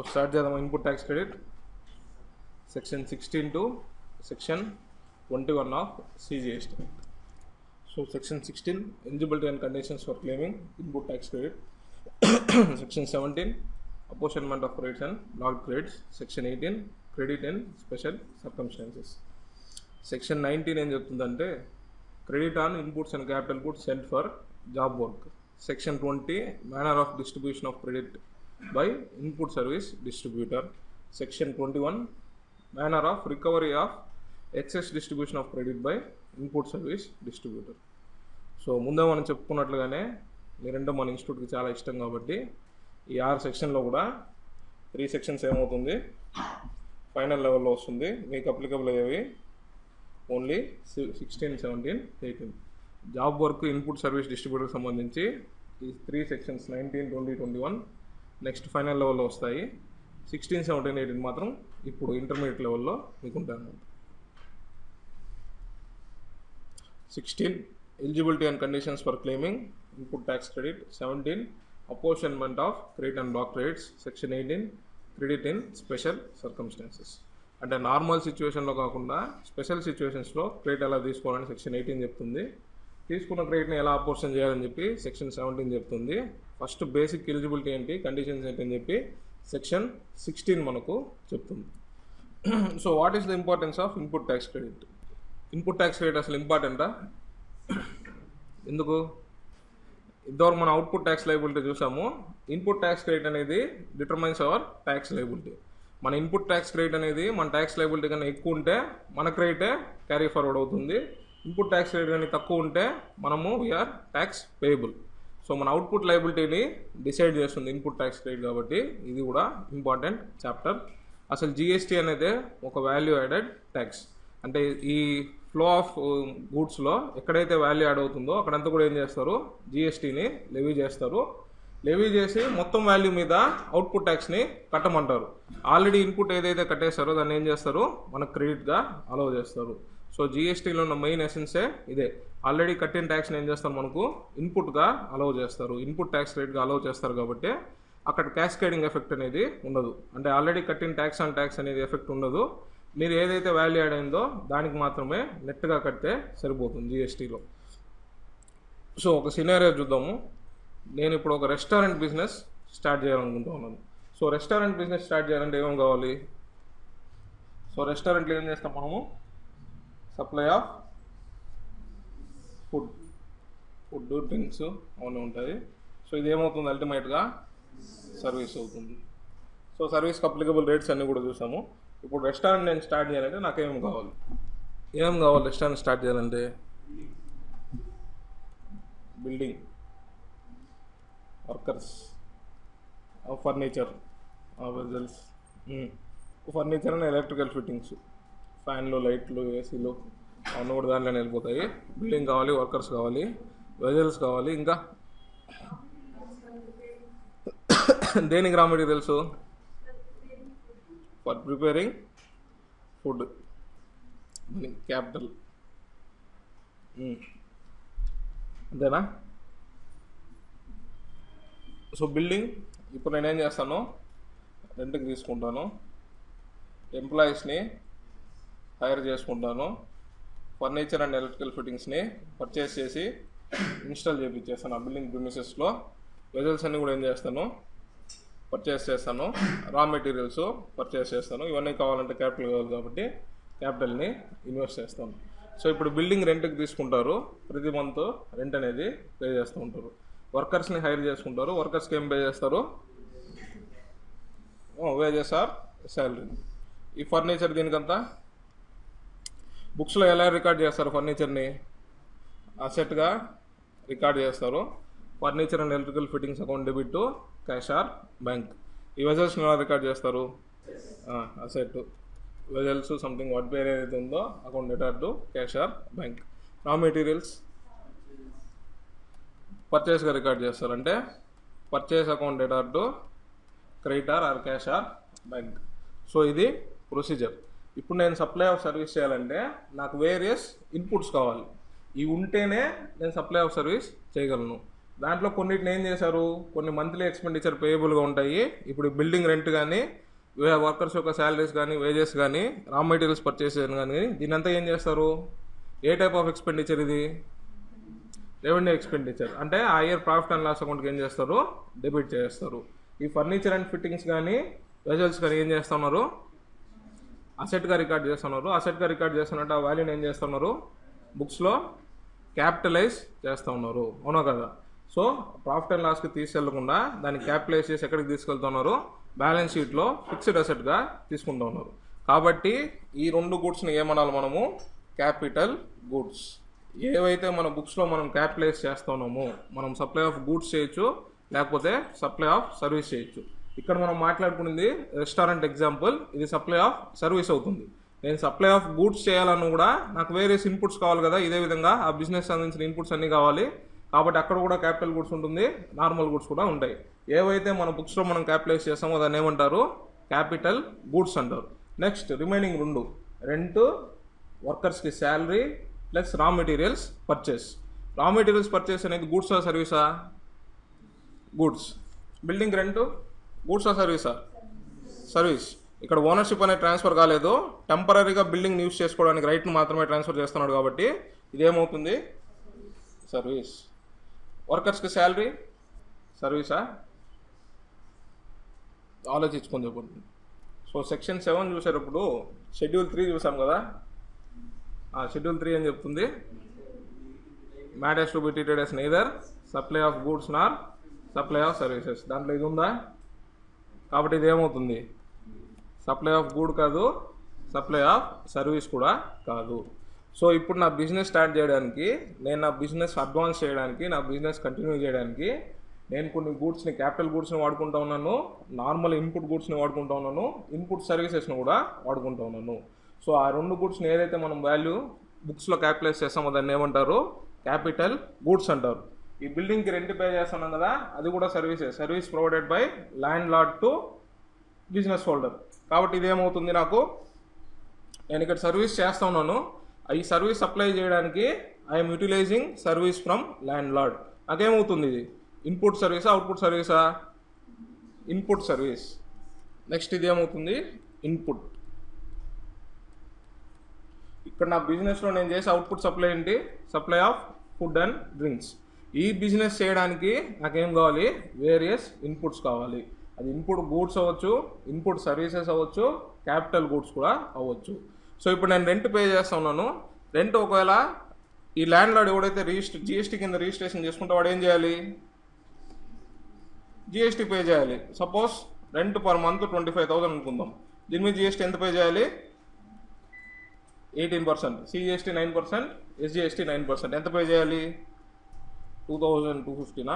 Start చేద్దాం input tax credit section sixteen to section twenty one of CGST so section sixteen eligibility and conditions for claiming input tax credit section seventeen apportionment of credits and lad credits section eighteen credit and special circumstances section nineteen ఏం చెప్తుందంటే credit on inputs and capital goods sent for job work section twenty manner of distribution of credit by input service distributor section twenty one manner of recovery of excess distribution of credit by input service distributor so ముందే మనం చెప్పుకున్నట్లుగానే మీరంటే మన ఇన్స్టిట్యూట్కి చాలా ఇష్టం కాబట్టి ఈ ఆరు సెక్షన్లో కూడా త్రీ సెక్షన్స్ ఏమవుతుంది ఫైనల్ లెవెల్లో వస్తుంది మీకు అప్లికబుల్ అయ్యేవి only sixteen seventeen eighteen job work input service డిస్ట్రిబ్యూటర్కి సంబంధించి ఈ three sections nineteen twenty twenty one next final లెవెల్లో వస్తాయి సిక్స్టీన్ సెవెంటీన్ ఎయిటీన్ మాత్రం ఇప్పుడు ఇంటర్మీడియట్ లెవెల్లో మీకు ఉంటాయి అన్నమాట sixteen eligibility and conditions for claiming input tax credit seventeen apportionment of credit and block credits section eighteen credit in special circumstances అంటే normal సిచ్యువేషన్లో కాకుండా స్పెషల్ సిచ్యువేషన్స్లో క్రెడిట్ ఎలా తీసుకోవాలని సెక్షన్ ఎయిటీన్ చెప్తుంది తీసుకున్న క్రెడిట్ని ఎలా అపోర్షన్ చేయాలని చెప్పి సెక్షన్ సెవెంటీన్ చెప్తుంది ఫస్ట్ బేసిక్ ఎలిజిబిలిటీ ఏంటి కండిషన్స్ ఏంటి అని చెప్పి సెక్షన్ సిక్స్టీన్ మనకు చెప్తుంది so what is the importance of input tax credit input tax credit అసలు ఇంపార్టెంటా ఎందుకు ఇంతవరకు మనం అవుట్పుట్ ట్యాక్స్ లైబిలిటీ చూసాము ఇన్పుట్ ట్యాక్స్ క్రెడిట్ అనేది డిటర్మైన్స్ అవర్ ట్యాక్స్ లైబిలిటీ మన ఇన్పుట్ ట్యాక్స్ క్రెడిట్ అనేది మన ట్యాక్స్ లైబిలిటీ కన్నా ఎక్కువ ఉంటే మన క్రెడిటే క్యారీ ఫార్వర్డ్ అవుతుంది ఇన్పుట్ ట్యాక్స్ క్రెడిట్ కానీ తక్కువ ఉంటే మనము వీఆర్ ట్యాక్స్ పేయబుల్ సో మన అవుట్పుట్ లైబిలిటీని డిసైడ్ చేస్తుంది ఇన్పుట్ ట్యాక్స్ క్రెడిట్ కాబట్టి ఇది కూడా ఇంపార్టెంట్ చాప్టర్ అసలు జిఎస్టీ అనేది ఒక వాల్యూ యాడెడ్ ట్యాక్స్ అంటే ఈ ఫ్లో ఆఫ్ గూడ్స్లో ఎక్కడైతే వాల్యూ యాడ్ అవుతుందో అక్కడంతా కూడా ఏం చేస్తారు జిఎస్టీని లెవీ చేస్తారు లెవీ చేసి మొత్తం వాల్యూ మీద అవుట్పుట్ ట్యాక్స్ని కట్టమంటారు ఆల్రెడీ ఇన్పుట్ ఏదైతే కట్టేస్తారో దాన్ని ఏం చేస్తారు మనకు క్రెడిట్గా అలౌ చేస్తారు సో జిఎస్టీలో ఉన్న మెయిన్ ఎసెన్సే ఇదే ఆల్రెడీ కట్టిన ట్యాక్స్ని ఏం చేస్తారు మనకు ఇన్పుట్గా అలౌ చేస్తారు ఇన్పుట్ ట్యాక్స్ రేట్గా అలౌ చేస్తారు కాబట్టి అక్కడ క్యాస్కేడింగ్ ఎఫెక్ట్ అనేది ఉండదు అంటే ఆల్రెడీ కట్టిన ట్యాక్స్ ఆన్ ట్యాక్స్ అనేది ఎఫెక్ట్ ఉండదు మీరు ఏదైతే వాల్యూ యాడ్ అయిందో దానికి మాత్రమే నెట్గా కడితే సరిపోతుంది జిఎస్టీలో సో ఒక సినారియో చూద్దాము నేను ఇప్పుడు ఒక రెస్టారెంట్ బిజినెస్ స్టార్ట్ చేయాలనుకుంటూ ఉన్నాను సో రెస్టారెంట్ బిజినెస్ స్టార్ట్ చేయాలంటే ఏమేం కావాలి సో రెస్టారెంట్లో ఏం చేస్తాం మనము supply of food food drinks అవన్నీ ఉంటాయి సో ఇది ఏమవుతుంది అల్టిమేట్గా సర్వీస్ అవుతుంది సో సర్వీస్కి అప్లికబుల్ రేట్స్ అన్నీ కూడా చూసాము ఇప్పుడు రెస్టారెంట్ నేను స్టార్ట్ చేయాలంటే నాకు ఏం కావాలి ఏం కావాలి రెస్టారెంట్ స్టార్ట్ చేయాలంటే building workers furniture vessels furniture and electrical fittings ఫ్యాన్లు లైట్లు ఏసీలు అవన్నీ కూడా దాంట్లోనే వెళ్ళిపోతాయి బిల్డింగ్ కావాలి వర్కర్స్ కావాలి వెజల్స్ కావాలి ఇంకా దేనికి raw materials for preparing food capital అంతేనా సో బిల్డింగ్ ఇప్పుడు నేనేం చేస్తాను రెంట్కి తీసుకుంటాను ఎంప్లాయీస్ని హైర్ చేసుకుంటాను ఫర్నిచర్ అండ్ ఎలక్ట్రికల్ ఫిట్టింగ్స్ని పర్చేస్ చేసి ఇన్స్టాల్ చేయించేస్తాను ఆ బిల్డింగ్ ప్రిమిసెస్లో వెజల్స్ అన్నీ కూడా ఏం చేస్తాను పర్చేస్ చేస్తాను రా మెటీరియల్స్ పర్చేస్ చేస్తాను ఇవన్నీ కావాలంటే క్యాపిటల్ కావాలి కాబట్టి క్యాపిటల్ని ఇన్వెస్ట్ చేస్తాను సో ఇప్పుడు బిల్డింగ్ రెంట్కి తీసుకుంటారు ప్రతి మంత్ రెంట్ అనేది పే చేస్తూ ఉంటారు వర్కర్స్ని హైర్ చేసుకుంటారు వర్కర్స్కి ఏం పే చేస్తారు వేజెస్ ఆర్ శాలరీ ఈ ఫర్నిచర్ దీనికంతా బుక్స్లో ఎలా రికార్డ్ చేస్తారు ఫర్నిచర్ని అసెట్గా రికార్డ్ చేస్తారు furniture and electrical fittings account debit to cash or bank ఈ వెజల్స్ని ఎలా రికార్డ్ చేస్తారు అసెట్ వెజల్స్ సంథింగ్ వాట్ పేరు ఏదైతే ఉందో account debtor to cash or bank raw materials పర్చేస్గా రికార్డ్ చేస్తారు అంటే purchase account debtor to creditor or cash or bank so ఇది ప్రొసీజర్ ఇప్పుడు నేను సప్లై ఆఫ్ సర్వీస్ చేయాలంటే నాకు వేరియస్ ఇన్పుట్స్ కావాలి ఇవి ఉంటేనే నేను సప్లై ఆఫ్ సర్వీస్ చేయగలను దాంట్లో కొన్నిటిని ఏం చేశారు కొన్ని మంత్లీ ఎక్స్పెండిచర్ పేయబుల్గా ఉంటాయి ఇప్పుడు బిల్డింగ్ రెంట్ కానీ వర్కర్స్ యొక్క శాలరీస్ కానీ వేజెస్ కానీ రా మెటీరియల్స్ పర్చేస్ కానీ దీనంతా ఏం చేస్తారు ఏ టైప్ ఆఫ్ ఎక్స్పెండిచర్ ఇది రెవెన్యూ ఎక్స్పెండిచర్ అంటే ఆ ఇయర్ ప్రాఫిట్ అండ్ లాస్ అకౌంట్కి ఏం చేస్తారు డెబిట్ చేస్తారు ఈ ఫర్నిచర్ అండ్ ఫిట్టింగ్స్ కానీ వెజల్స్ కానీ ఏం చేస్తున్నారు అసెట్గా రికార్డ్ చేస్తున్నారు అసెట్గా రికార్డ్ చేస్తున్నట్టు ఆ వాల్యూని ఏం చేస్తున్నారు బుక్స్లో క్యాపిటలైజ్ చేస్తూ ఉన్నారు అవునా కదా సో ప్రాఫిట్ అండ్ లాస్కి తీసుకెళ్లకుండా దాన్ని క్యాపిటలైజ్ చేసి ఎక్కడికి తీసుకెళ్తున్నారు బ్యాలెన్స్ షీట్లో ఫిక్స్డ్ అసెట్గా తీసుకుంటూ ఉన్నారు కాబట్టి ఈ రెండు గూడ్స్ని ఏమనాలి మనము క్యాపిటల్ గూడ్స్ ఏవైతే మన బుక్స్లో మనం క్యాపిటలైజ్ చేస్తున్నామో మనం సప్లై ఆఫ్ గూడ్స్ చేయొచ్చు లేకపోతే సప్లై ఆఫ్ సర్వీస్ చేయొచ్చు ఇక్కడ మనం మాట్లాడుకునేది రెస్టారెంట్ ఎగ్జాంపుల్ ఇది సప్లై ఆఫ్ సర్వీస్ అవుతుంది నేను సప్లై ఆఫ్ గూడ్స్ చేయాలన్నా కూడా నాకు వేరియస్ ఇన్పుట్స్ కావాలి కదా ఇదే విధంగా ఆ బిజినెస్ సంబంధించిన ఇన్పుట్స్ అన్నీ కావాలి కాబట్టి అక్కడ కూడా క్యాపిటల్ గూడ్స్ ఉంటుంది నార్మల్ గూడ్స్ కూడా ఉంటాయి ఏవైతే మన బుక్స్లో మనం క్యాపిటలైజ్ చేస్తామో దాన్ని ఏమంటారు క్యాపిటల్ గూడ్స్ అంటారు నెక్స్ట్ రిమైనింగ్ రెండు రెంట్ వర్కర్స్కి salary plus raw materials purchase raw materials purchase అనేది గూడ్సా సర్వీసా గూడ్స్ బిల్డింగ్ రెంట్ గూడ్సా సర్వీసా సర్వీస్ ఇక్కడ ఓనర్షిప్ అనేది ట్రాన్స్ఫర్ కాలేదు టెంపరీగా బిల్డింగ్ యూస్ చేసుకోవడానికి రైట్ను మాత్రమే ట్రాన్స్ఫర్ చేస్తున్నాడు కాబట్టి ఇదేమవుతుంది సర్వీస్ వర్కర్స్కి శాలరీ సర్వీసా ఆలోచించుకొని చెప్పండి సో సెక్షన్ సెవెన్ చూసేటప్పుడు షెడ్యూల్ త్రీ చూసాం కదా ఆ షెడ్యూల్ త్రీ అని చెప్తుంది matters to be treated as neither supply of goods nor supply of services దాంట్లో ఇది ఉందా కాబట్టి ఇది ఏమవుతుంది సప్లై ఆఫ్ గూడ్ కాదు సప్లై ఆఫ్ సర్వీస్ కూడా కాదు సో ఇప్పుడు నా బిజినెస్ స్టార్ట్ చేయడానికి నేను నా బిజినెస్ అడ్వాన్స్ చేయడానికి నా బిజినెస్ కంటిన్యూ చేయడానికి నేను కొన్ని గూడ్స్ని క్యాపిటల్ గూడ్స్ని వాడుకుంటా ఉన్నాను నార్మల్ ఇన్పుట్ గూడ్స్ని వాడుకుంటా ఉన్నాను ఇన్పుట్ సర్వీసెస్ని కూడా వాడుకుంటా ఉన్నాను సో ఆ రెండు గూడ్స్ని ఏదైతే మనం వాల్యూ బుక్స్లో క్యాపిటలైజ్ చేస్తామో దాన్ని ఏమంటారు క్యాపిటల్ గూడ్స్ అంటారు ఈ బిల్డింగ్కి రెంట్ పే చేస్తున్నాం కదా అది కూడా services service provided by landlord to business holder కాబట్టి ఇదేమవుతుంది నాకు నేను ఇక్కడ సర్వీస్ చేస్తా ఉన్నాను ఈ సర్వీస్ సప్లై చేయడానికి I'm utilising service from landlord నాకేమవుతుంది ఇది ఇన్పుట్ సర్వీసా అవుట్పుట్ సర్వీసా ఇన్పుట్ సర్వీస్ నెక్స్ట్ ఇది ఏమవుతుంది ఇన్పుట్ ఇక్కడ నా బిజినెస్లో నేను చేసే అవుట్పుట్ సప్లై ఏంటి supply of food and drinks ఈ బిజినెస్ చేయడానికి నాకేం కావాలి వేరియస్ ఇన్పుట్స్ కావాలి అది ఇన్పుట్ గూడ్స్ అవ్వచ్చు ఇన్పుట్ సర్వీసెస్ అవ్వచ్చు క్యాపిటల్ గూడ్స్ కూడా అవ్వచ్చు సో ఇప్పుడు నేను రెంట్ పే చేస్తా ఉన్నాను రెంట్ ఒకవేళ ఈ ల్యాండ్ లార్డ్ ఎవడైతే రిజిస్టర్ జిఎస్టీ కింద రిజిస్ట్రేషన్ చేసుకుంటే వాడు ఏం చేయాలి జిఎస్టీ పే చేయాలి suppose rent per month twenty five thousand అనుకుందాం దీని మీద జిఎస్టీ ఎంత పే చేయాలి eighteen percent CGST nine percent SGST nine percent ఎంత పే చేయాలి టూ థౌజండ్ టూ ఫిఫ్టీనా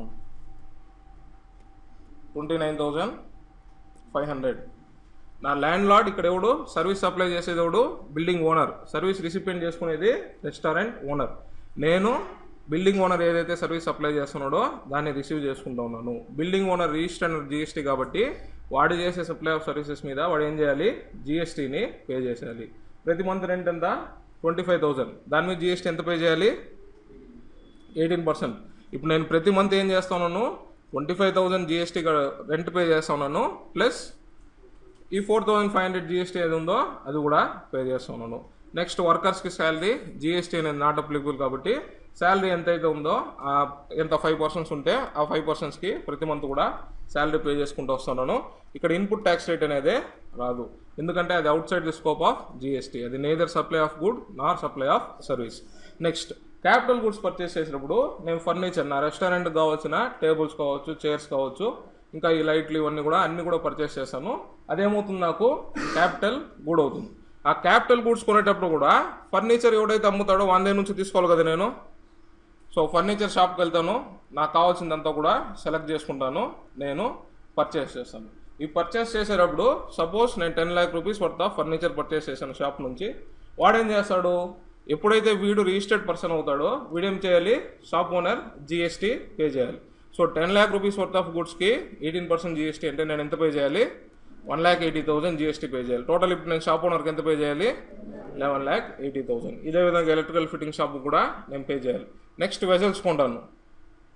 twenty nine thousand five hundred నా ల్యాండ్ లార్డ్ ఇక్కడ ఎవడు సర్వీస్ సప్లై చేసేది ఎవడు బిల్డింగ్ ఓనర్ సర్వీస్ రిసిపియంట్ చేసుకునేది రెస్టారెంట్ ఓనర్ నేను బిల్డింగ్ ఓనర్ ఏదైతే సర్వీస్ సప్లై చేస్తున్నాడో దాన్ని రిసీవ్ చేసుకుంటా ఉన్నాను building owner register and GST కాబట్టి వాడు చేసే సప్లై ఆఫ్ సర్వీసెస్ మీద వాడు ఏం చేయాలి జిఎస్టీని పే చేసేయాలి ప్రతి మంత్ రెంట్ ఎంత ట్వంటీ ఫైవ్ థౌసండ్ దాని మీద జిఎస్టీ ఎంత పే చేయాలి ఎయిటీన్ పర్సెంట్ ఇప్పుడు నేను ప్రతి మంత్ ఏం చేస్తున్నాను twenty five thousand GST rent pay చేస్తున్నాను ప్లస్ ఈ four thousand five hundred GST ఏది ఉందో అది కూడా పే చేస్తున్నాను నెక్స్ట్ వర్కర్స్కి శాలరీ జిఎస్టీ అనేది నాట్ అప్లికబుల్ కాబట్టి శాలరీ ఎంతైతే ఉందో ఆ ఎంత ఫైవ్ పర్సెంట్స్ ఉంటే ఆ ఫైవ్ పర్సెంట్స్కి ప్రతి మంత్ కూడా శాలరీ పే చేసుకుంటూ వస్తున్నాను ఇక్కడ ఇన్పుట్ ట్యాక్స్ రేట్ అనేది రాదు ఎందుకంటే అది outside the scope of GST అది neither supply of good nor supply of service next capital goods purchase చేసినప్పుడు నేను ఫర్నిచర్ నా రెస్టారెంట్కి కావాల్సిన టేబుల్స్ కావచ్చు చైర్స్ కావచ్చు ఇంకా ఈ లైట్లు ఇవన్నీ కూడా అన్ని కూడా పర్చేస్ చేస్తాను అదేమవుతుంది నాకు క్యాపిటల్ గుడ్ అవుతుంది ఆ క్యాపిటల్ గూడ్స్ కొనేటప్పుడు కూడా ఫర్నిచర్ ఎవడైతే అమ్ముతాడో వంద నుంచి తీసుకోవాలి కదా నేను సో ఫర్నిచర్ షాప్కి వెళ్తాను నాకు కావాల్సిందంతా కూడా సెలెక్ట్ చేసుకుంటాను నేను పర్చేస్ చేస్తాను ఈ పర్చేస్ చేసేటప్పుడు సపోజ్ నేను ten lakh rupees worth of furniture purchase చేశాను షాప్ నుంచి వాడేం చేస్తాడు ఎప్పుడైతే వీడు రిజిస్టర్డ్ పర్సన్ అవుతాడో వీడేం చేయాలి షాప్ ఓనర్ జిఎస్టీ పే చేయాలి so ten lakh rupees worth of గుడ్స్కి ఎయిటీన్ పర్సెంట్ జిఎస్టీ అంటే నేను ఎంత పే చేయాలి one lakh eighty thousand GST pay చేయాలి టోటల్ ఇప్పుడు నేను షాప్ ఓనర్కి ఎంత పే చేయాలి లెవెన్ ల్యాక్ ఎయిటీ థౌసండ్ ఇదే విధంగా ఎలక్ట్రికల్ ఫిట్టింగ్ షాప్ కూడా నేను పే చేయాలి నెక్స్ట్ వెజల్స్ కొంటాను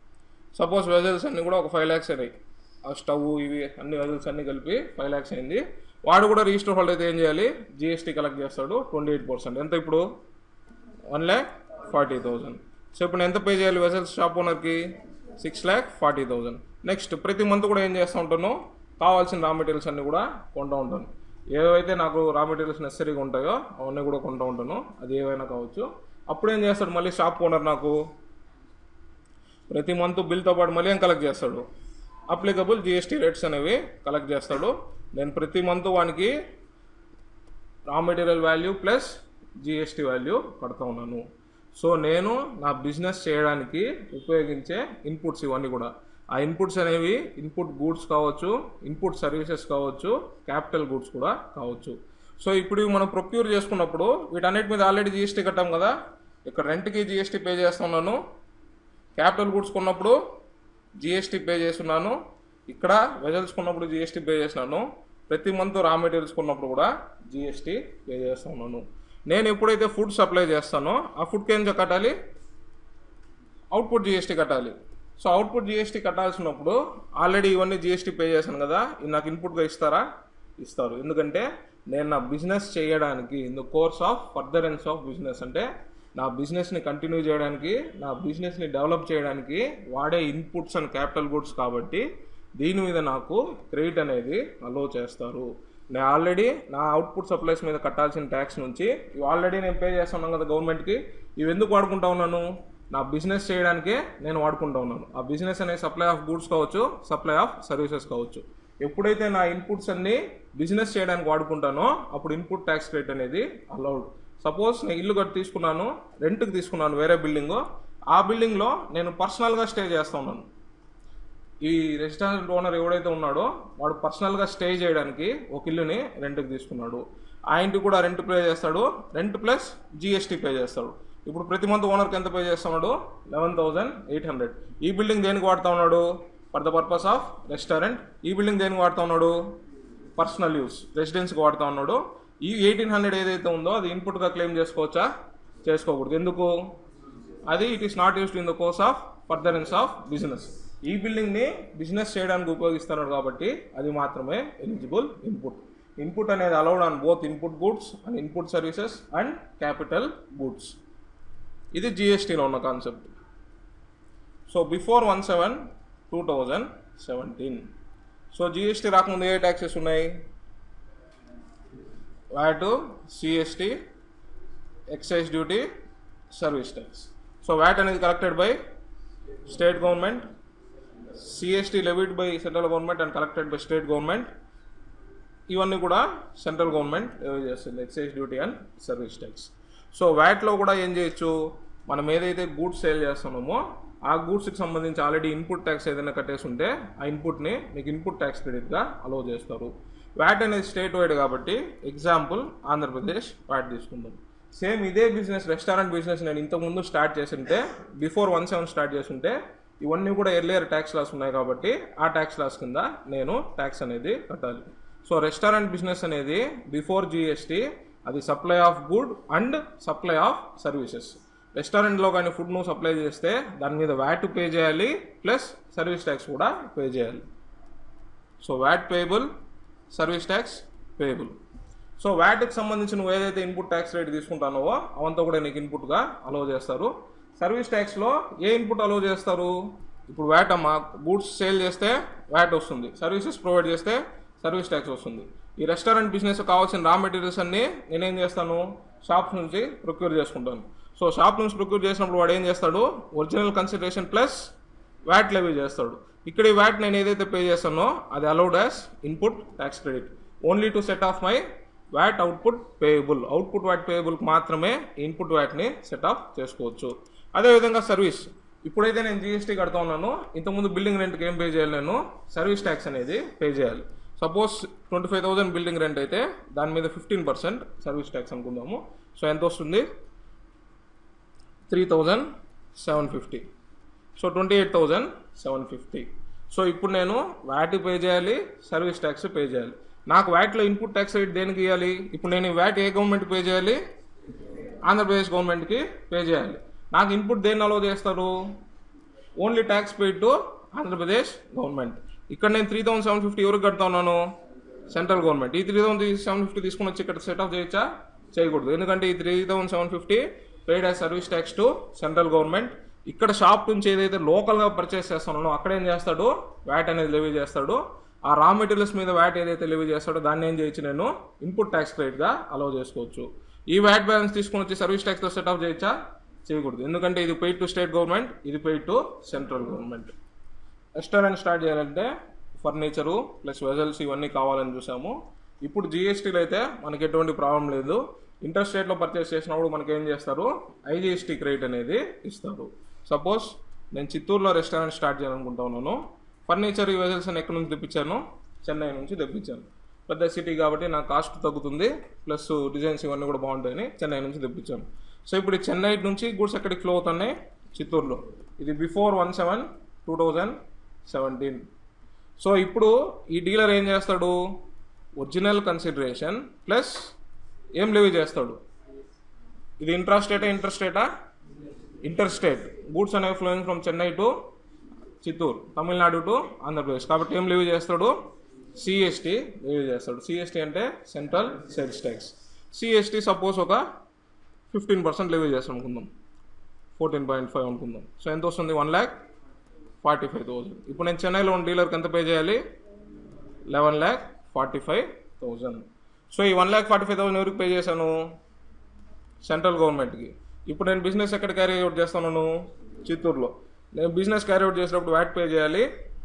సపోజ్ వెజల్స్ అన్నీ కూడా ఒక ఫైవ్ ల్యాక్స్ అయినాయి ఆ స్టవ్ ఇవి అన్ని వెజల్స్ అన్నీ కలిపి ఫైవ్ ల్యాక్స్ అయింది వాడు కూడా రిజిస్టర్ హోల్డర్ అయితే ఏం చేయాలి జిఎస్టీ కలెక్ట్ చేస్తాడు ట్వంటీ ఎయిట్ పర్సెంట్ ఎంత ఇప్పుడు one lakh forty thousand so ఇప్పుడు నేను ఎంత పే చేయాలి వెసల్స్ షాప్ ఓనర్కి six lakh forty thousand next ప్రతి మంత్ కూడా ఏం చేస్తూ ఉంటాను కావాల్సిన రా మెటీరియల్స్ అన్నీ కూడా కొంటూ ఉంటాను ఏవైతే నాకు రా మెటీరియల్స్ నెసరీగా ఉంటాయో అవన్నీ కూడా కొంటూ ఉంటాను అది ఏవైనా కావచ్చు అప్పుడు ఏం చేస్తాడు మళ్ళీ షాప్ ఓనర్ నాకు ప్రతి మంత్ బిల్తో పాటు మళ్ళీ ఏం కలెక్ట్ చేస్తాడు అప్లికబుల్ జిఎస్టీ రేట్స్ అనేవి కలెక్ట్ చేస్తాడు నేను ప్రతి మంత్ వానికి raw material value plus GST value కడతా ఉన్నాను సో నేను నా బిజినెస్ చేయడానికి ఉపయోగించే ఇన్పుట్స్ ఇవన్నీ కూడా ఆ ఇన్పుట్స్ అనేవి ఇన్పుట్ గూడ్స్ కావచ్చు ఇన్పుట్ సర్వీసెస్ కావచ్చు క్యాపిటల్ గూడ్స్ కూడా కావచ్చు సో ఇప్పుడు ఇవి మనం ప్రొక్యూర్ చేసుకున్నప్పుడు వీటన్నిటి మీద ఆల్రెడీ జిఎస్టీ కట్టాం కదా ఇక్కడ రెంట్కి జిఎస్టీ పే చేస్తున్నాను క్యాపిటల్ గూడ్స్ కొన్నప్పుడు జిఎస్టీ పే చేస్తున్నాను ఇక్కడ వెజల్స్ కొన్నప్పుడు జిఎస్టీ పే చేసినాను ప్రతి మంత్ రా మెటీరియల్స్ కొన్నప్పుడు కూడా జిఎస్టీ పే చేస్తున్నాను నేను ఎప్పుడైతే ఫుడ్ సప్లై చేస్తానో ఆ ఫుడ్కి ఏం కట్టాలి అవుట్పుట్ జిఎస్టీ కట్టాలి సో అవుట్పుట్ జిఎస్టీ కట్టాల్సినప్పుడు ఆల్రెడీ ఇవన్నీ జిఎస్టీ పే చేశాను కదా ఇది నాకు ఇన్పుట్గా ఇస్తారా ఇస్తారు ఎందుకంటే నేను నా బిజినెస్ చేయడానికి in the course of furtherance of business అంటే నా బిజినెస్ని కంటిన్యూ చేయడానికి నా బిజినెస్ని డెవలప్ చేయడానికి వాడే ఇన్పుట్స్ అండ్ క్యాపిటల్ గుడ్స్ కాబట్టి దీని మీద నాకు క్రెడిట్ అనేది అలో చేస్తారు నేను ఆల్రెడీ నా అవుట్పుట్ సప్లైస్ మీద కట్టాల్సిన ట్యాక్స్ నుంచి ఇవి ఆల్రెడీ నేను పే చేస్తున్నాను కదా గవర్నమెంట్కి ఇవి ఎందుకు వాడుకుంటా ఉన్నాను నా బిజినెస్ చేయడానికే నేను వాడుకుంటా ఉన్నాను ఆ బిజినెస్ అనే సప్లై ఆఫ్ గూడ్స్ కావచ్చు సప్లై ఆఫ్ సర్వీసెస్ కావచ్చు ఎప్పుడైతే నా ఇన్పుట్స్ అన్ని బిజినెస్ చేయడానికి వాడుకుంటానో అప్పుడు ఇన్పుట్ ట్యాక్స్ రేట్ అనేది అలౌడ్ సపోజ్ నేను ఇల్లు కట్టి తీసుకున్నాను రెంట్కి తీసుకున్నాను వేరే బిల్డింగ్ ఆ బిల్డింగ్లో నేను పర్సనల్గా స్టే చేస్తా ఉన్నాను ఈ రెస్టారెంట్ ఓనర్ ఎవడైతే ఉన్నాడో వాడు పర్సనల్గా స్టే చేయడానికి ఒక ఇల్లుని రెంట్కి తీసుకున్నాడు ఆ ఇంటికి కూడా రెంట్ పే చేస్తాడు రెంట్ ప్లస్ జిఎస్టీ పే చేస్తాడు ఇప్పుడు ప్రతి మంత్ ఓనర్కి ఎంత పే చేస్తున్నాడు లెవెన్ థౌసండ్ ఎయిట్ హండ్రెడ్ ఈ బిల్డింగ్ దేనికి వాడుతా ఉన్నాడు for the purpose of restaurant ఈ బిల్డింగ్ దేనికి వాడుతా ఉన్నాడు పర్సనల్ యూస్ రెసిడెన్స్కి వాడుతా ఉన్నాడు ఈ ఎయిటీన్ హండ్రెడ్ ఏదైతే ఉందో అది ఇన్పుట్గా క్లెయిమ్ చేసుకోవచ్చా చేసుకోకూడదు ఎందుకు అది it is not used in the course of furtherance of business ఈ బిల్డింగ్ని బిజినెస్ చేయడానికి ఉపయోగిస్తున్నాడు కాబట్టి అది మాత్రమే ఎలిజిబుల్ ఇన్పుట్ ఇన్పుట్ అనేది allowed on both input goods and input services and capital goods ఇది జిఎస్టీలో ఉన్న concept so before one seven two thousand seventeen so GST రాకముందు ఏ ట్యాక్సెస్ ఉన్నాయి VAT CST excise duty service tax so VAT అనేది collected by state government CST levied by central government and collected by state government ఇవన్నీ కూడా central government levy చేస్తుంది excise duty and service tax so వ్యాట్లో కూడా ఏం చేయొచ్చు మనం ఏదైతే గూడ్స్ సేల్ చేస్తున్నామో ఆ గూడ్స్కి సంబంధించి ఆల్రెడీ ఇన్పుట్ ట్యాక్స్ ఏదైనా కట్టేసి ఉంటే ఆ ఇన్పుట్ని మీకు ఇన్పుట్ ట్యాక్స్ క్రెడిట్గా అలో చేస్తారు వ్యాట్ అనేది స్టేట్ వైడ్ కాబట్టి ఎగ్జాంపుల్ ఆంధ్రప్రదేశ్ వ్యాట్ తీసుకుందాం సేమ్ ఇదే బిజినెస్ రెస్టారెంట్ బిజినెస్ నేను ఇంతకుముందు స్టార్ట్ చేసింటే బిఫోర్ వన్ సెవెన్ స్టార్ట్ చేస్తుంటే ఇవన్నీ కూడా ఎర్లియర్ ట్యాక్స్ లాస్ ఉన్నాయి కాబట్టి ఆ ట్యాక్స్ లాస్ కింద నేను ట్యాక్స్ అనేది కట్టాలి సో రెస్టారెంట్ బిజినెస్ అనేది బిఫోర్ జిఎస్టీ అది supply of good and supply of services రెస్టారెంట్లో కానీ ఫుడ్ నువ్వు సప్లై చేస్తే దాని మీద వ్యాట్ పే చేయాలి ప్లస్ సర్వీస్ ట్యాక్స్ కూడా పే చేయాలి so VAT payable service tax payable so వ్యాట్కి సంబంధించి నువ్వు ఏదైతే ఇన్పుట్ ట్యాక్స్ రేట్ తీసుకుంటానో అవంతా కూడా నీకు ఇన్పుట్గా అలో చేస్తారు సర్వీస్ ట్యాక్స్లో ఏ ఇన్పుట్ అలో చేస్తారు ఇప్పుడు వ్యాట్ అమ్మా గూడ్స్ సేల్ చేస్తే వ్యాట్ వస్తుంది సర్వీసెస్ ప్రొవైడ్ చేస్తే సర్వీస్ ట్యాక్స్ వస్తుంది ఈ రెస్టారెంట్ బిజినెస్ కావాల్సిన రా మెటీరియల్స్ అన్నీ నేనేం చేస్తాను షాప్స్ నుంచి ప్రొక్యూర్ చేసుకుంటాను సో షాప్ నుంచి ప్రొక్యూర్ చేసినప్పుడు వాడు ఏం చేస్తాడు original consideration plus VAT levy చేస్తాడు ఇక్కడ ఈ వ్యాట్ నేను ఏదైతే పే చేస్తానో అది allowed as input tax credit only to set off my VAT output payable output VAT పేయబుల్కి మాత్రమే ఇన్పుట్ వ్యాట్ని సెట్ ఆఫ్ చేసుకోవచ్చు అదేవిధంగా సర్వీస్ ఇప్పుడైతే నేను జిఎస్టీ కడతా ఉన్నాను ఇంతకుముందు బిల్డింగ్ రెంట్కి ఏం పే చేయాలి నేను సర్వీస్ ట్యాక్స్ అనేది పే చేయాలి suppose twenty five thousand building rent అయితే దాని మీద ఫిఫ్టీన్ పర్సెంట్ సర్వీస్ ట్యాక్స్ అనుకుందాము సో ఎంత వస్తుంది three thousand seven fifty so twenty eight thousand seven fifty so ఇప్పుడు నేను వ్యాట్ పే చేయాలి సర్వీస్ ట్యాక్స్ పే చేయాలి నాకు వ్యాట్లో ఇన్పుట్ ట్యాక్స్ రేట్ దేనికి ఇవ్వాలి ఇప్పుడు నేను ఈ వ్యాట్ ఏ గవర్నమెంట్ పే చేయాలి ఆంధ్రప్రదేశ్ గవర్నమెంట్కి పే చేయాలి నాకు ఇన్పుట్ దేన్ని అలో చేస్తారు only tax paid to Andhra Pradesh government ఇక్కడ నేను త్రీ థౌసండ్ సెవెన్ ఫిఫ్టీ ఎవరికి కడతా ఉన్నాను సెంట్రల్ గవర్నమెంట్ ఈ త్రీ థౌసండ్ సెవెన్ ఫిఫ్టీ తీసుకుని వచ్చి ఇక్కడ సెట్ ఆఫ్ చేయొచ్చా చేయకూడదు ఎందుకంటే ఈ three thousand seven fifty paid as service tax to central government ఇక్కడ షాప్ నుంచి ఏదైతే లోకల్గా పర్చేస్ చేస్తున్నానో అక్కడ ఏం చేస్తాడు వ్యాట్ అనేది లెవీ చేస్తాడు ఆ రా మెటీరియల్స్ మీద వ్యాట్ ఏదైతే లెవీ చేస్తాడో దాన్ని ఏం చేయొచ్చు నేను ఇన్పుట్ ట్యాక్స్ క్రెడిట్గా అలౌ చేసుకోవచ్చు ఈ వ్యాట్ బ్యాలెన్స్ తీసుకుని వచ్చి సర్వీస్ ట్యాక్స్తో సెట్ ఆఫ్ చేయొచ్చా చేయకూడదు ఎందుకంటే ఇది పెయిడ్ టు స్టేట్ గవర్నమెంట్ ఇది paid to central government restaurant start చేయాలంటే ఫర్నిచరు ప్లస్ వెజల్స్ ఇవన్నీ కావాలని చూసాము ఇప్పుడు జిఎస్టీలో అయితే మనకి ఎటువంటి ప్రాబ్లం లేదు ఇంటర్ స్టేట్లో పర్చేస్ చేసినప్పుడు మనకి ఏం చేస్తారు ఐజిఎస్టీ క్రెడిట్ అనేది ఇస్తారు సపోజ్ నేను చిత్తూరులో రెస్టారెంట్ స్టార్ట్ చేయాలనుకుంటా ఉన్నాను ఫర్నిచర్ ఈ వెజల్స్ అని ఎక్కడి నుంచి తెప్పించాను చెన్నై నుంచి తెప్పించాను పెద్ద సిటీ కాబట్టి నా కాస్ట్ తగ్గుతుంది ప్లస్ డిజైన్స్ ఇవన్నీ కూడా బాగుంటాయని చెన్నై నుంచి తెప్పించాను సో ఇప్పుడు ఈ చెన్నై నుంచి గూడ్స్ ఎక్కడికి ఫ్లో అవుతున్నాయి చిత్తూరులో ఇది before one seven two thousand seventeen so ఇప్పుడు ఈ డీలర్ ఏం చేస్తాడు ఒరిజినల్ కన్సిడరేషన్ ప్లస్ ఏం లివ్ చేస్తాడు ఇది ఇంట్రాస్టేటా ఇంటర్స్టేటా ఇంటర్ స్టేట్ గూడ్స్ అనేవి flowing from Chennai to Chittoor Tamil Nadu to Andhra Pradesh కాబట్టి ఏం లివ్ చేస్తాడు సిఎస్టీ లివ్ చేస్తాడు సిఎస్టీ అంటే central sales tax CST suppose ఒక ఫిఫ్టీన్ పర్సెంట్ లివ్ చేస్తాం అనుకుందాం ఫోర్టీన్ పాయింట్ ఫైవ్ అనుకుందాం సో ఎంత వస్తుంది one lakh forty five thousand ఇప్పుడు నేను చెన్నైలో ఉన్న డీలర్కి ఎంత పే చేయాలి eleven lakh forty five thousand so ఈ one lakh forty five thousand ఎవరికి పే చేశాను సెంట్రల్ గవర్నమెంట్కి ఇప్పుడు నేను బిజినెస్ ఎక్కడ క్యారీ అవుట్ చేస్తున్నాను చిత్తూరులో నేను బిజినెస్ క్యారీ అవుట్ చేసినప్పుడు వ్యాట్ పే చేయాలి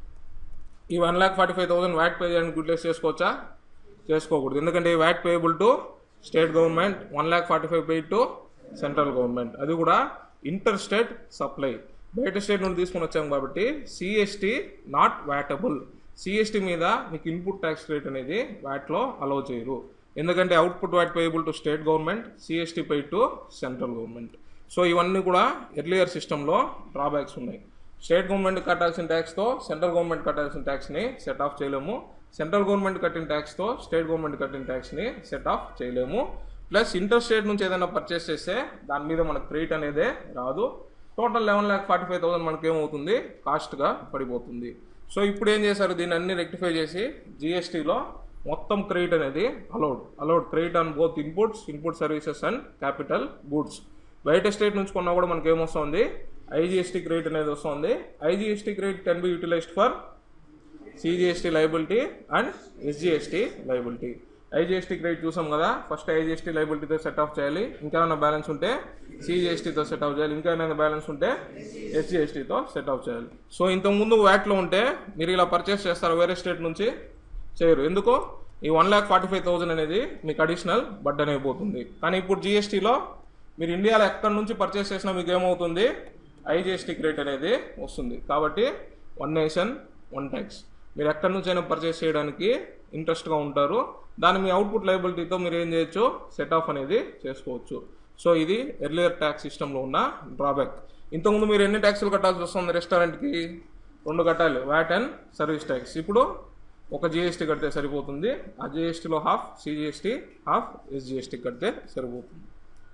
ఈ one lakh forty five thousand VAT pay చేయడానికి యూటిలైజ్ చేసుకోవచ్చా చేసుకోకూడదు ఎందుకంటే ఈ VAT payable to state government one lakh forty five pay to central government అది కూడా ఇంటర్ స్టేట్ సప్లై బయట స్టేట్ నుండి తీసుకొని వచ్చాం కాబట్టి సిఎస్టీ నాట్ వ్యాటబుల్ సిఎస్టీ మీద మీకు ఇన్పుట్ ట్యాక్స్ రేట్ అనేది వ్యాట్లో అలౌ చేయరు ఎందుకంటే output VAT payable to state government CST pay to central government so ఇవన్నీ కూడా ఎర్లియర్ సిస్టంలో డ్రాబ్యాక్స్ ఉన్నాయి స్టేట్ గవర్నమెంట్ కట్టాల్సిన ట్యాక్స్తో సెంట్రల్ గవర్నమెంట్ కట్టాల్సిన ట్యాక్స్ని సెట్ ఆఫ్ చేయలేము సెంట్రల్ గవర్నమెంట్ కట్టిన ట్యాక్స్తో స్టేట్ గవర్నమెంట్ కట్టిన ట్యాక్స్ని సెట్ ఆఫ్ చేయలేము ప్లస్ ఇంటర్ స్టేట్ నుంచి ఏదైనా పర్చేస్ చేస్తే దాని మీద మనకు క్రెడిట్ అనేదే రాదు total eleven lakh forty five thousand మనకి ఏమవుతుంది కాస్ట్గా పడిపోతుంది సో ఇప్పుడు ఏం చేశారు దీన్ని అన్ని రెక్టిఫై చేసి జిఎస్టీలో మొత్తం క్రెడిట్ అనేది allowed allowed credit on both inputs input services and capital goods బయట స్టేట్ నుంచి కొన్నా కూడా మనకి ఏమొస్తుంది ఐజిఎస్టీ క్రెడిట్ అనేది వస్తుంది IGST credit can be utilised for CGST liability and SGST liability IGST credit చూసాం కదా ఫస్ట్ ఐజిఎస్టీ లైబిలిటీతో సెట్ ఆఫ్ చేయాలి ఇంకేమైనా బ్యాలెన్స్ ఉంటే సిజిఎస్టీతో సెట్ ఆఫ్ చేయాలి ఇంకా ఏమైనా బ్యాలెన్స్ ఉంటే ఎస్జిఎస్టీతో సెట్ ఆఫ్ చేయాలి సో ఇంతకుముందు వ్యాట్లో ఉంటే మీరు ఇలా పర్చేస్ చేస్తారు వేరే స్టేట్ నుంచి చేయరు ఎందుకు ఈ one lakh forty five thousand అనేది మీకు అడిషనల్ బడ్డన్ అయిపోతుంది కానీ ఇప్పుడు జిఎస్టీలో మీరు ఇండియాలో ఎక్కడి నుంచి పర్చేస్ చేసినా మీకు ఏమవుతుంది ఐజిఎస్టీ క్రెడిట్ అనేది వస్తుంది కాబట్టి వన్ నేషన్ వన్ ట్యాక్స్ మీరు ఎక్కడి నుంచి అయినా పర్చేస్ చేయడానికి ఇంట్రెస్ట్గా ఉంటారు దాని మీ అవుట్పుట్ లైబిలిటీతో మీరు ఏం చేయొచ్చు సెట్ ఆఫ్ అనేది చేసుకోవచ్చు సో ఇది ఎర్లియర్ ట్యాక్స్ సిస్టంలో ఉన్న డ్రాబ్యాక్ ఇంతకుముందు మీరు ఎన్ని ట్యాక్సులు కట్టాల్సి వస్తుంది రెస్టారెంట్కి రెండు కట్టాలి వ్యాట్ అండ్ సర్వీస్ ట్యాక్స్ ఇప్పుడు ఒక జిఎస్టీ కడితే సరిపోతుంది ఆ జిఎస్టీలో హాఫ్ సిజిఎస్టీ హాఫ్ ఎస్జిఎస్టీ కడితే సరిపోతుంది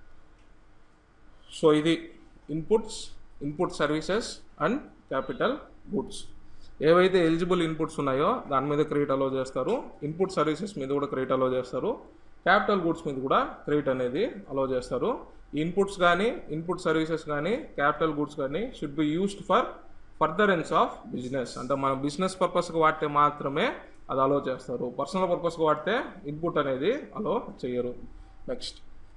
సో ఇది inputs input services and capital goods ఏవైతే ఎలిజిబుల్ ఇన్పుట్స్ ఉన్నాయో దాని మీద క్రెడిట్ అలో చేస్తారు ఇన్పుట్ సర్వీసెస్ మీద కూడా క్రెడిట్ అలో చేస్తారు క్యాపిటల్ గుడ్స్ మీద కూడా క్రెడిట్ అనేది అలో చేస్తారు ఇన్పుట్స్ కానీ ఇన్పుట్ సర్వీసెస్ కానీ క్యాపిటల్ గుడ్స్ కానీ should be used for furtherance of business అంటే మన బిజినెస్ పర్పస్కి వాడితే మాత్రమే అది అలో చేస్తారు పర్సనల్ పర్పస్కి వాడితే ఇన్పుట్ అనేది అలో చేయరు నెక్స్ట్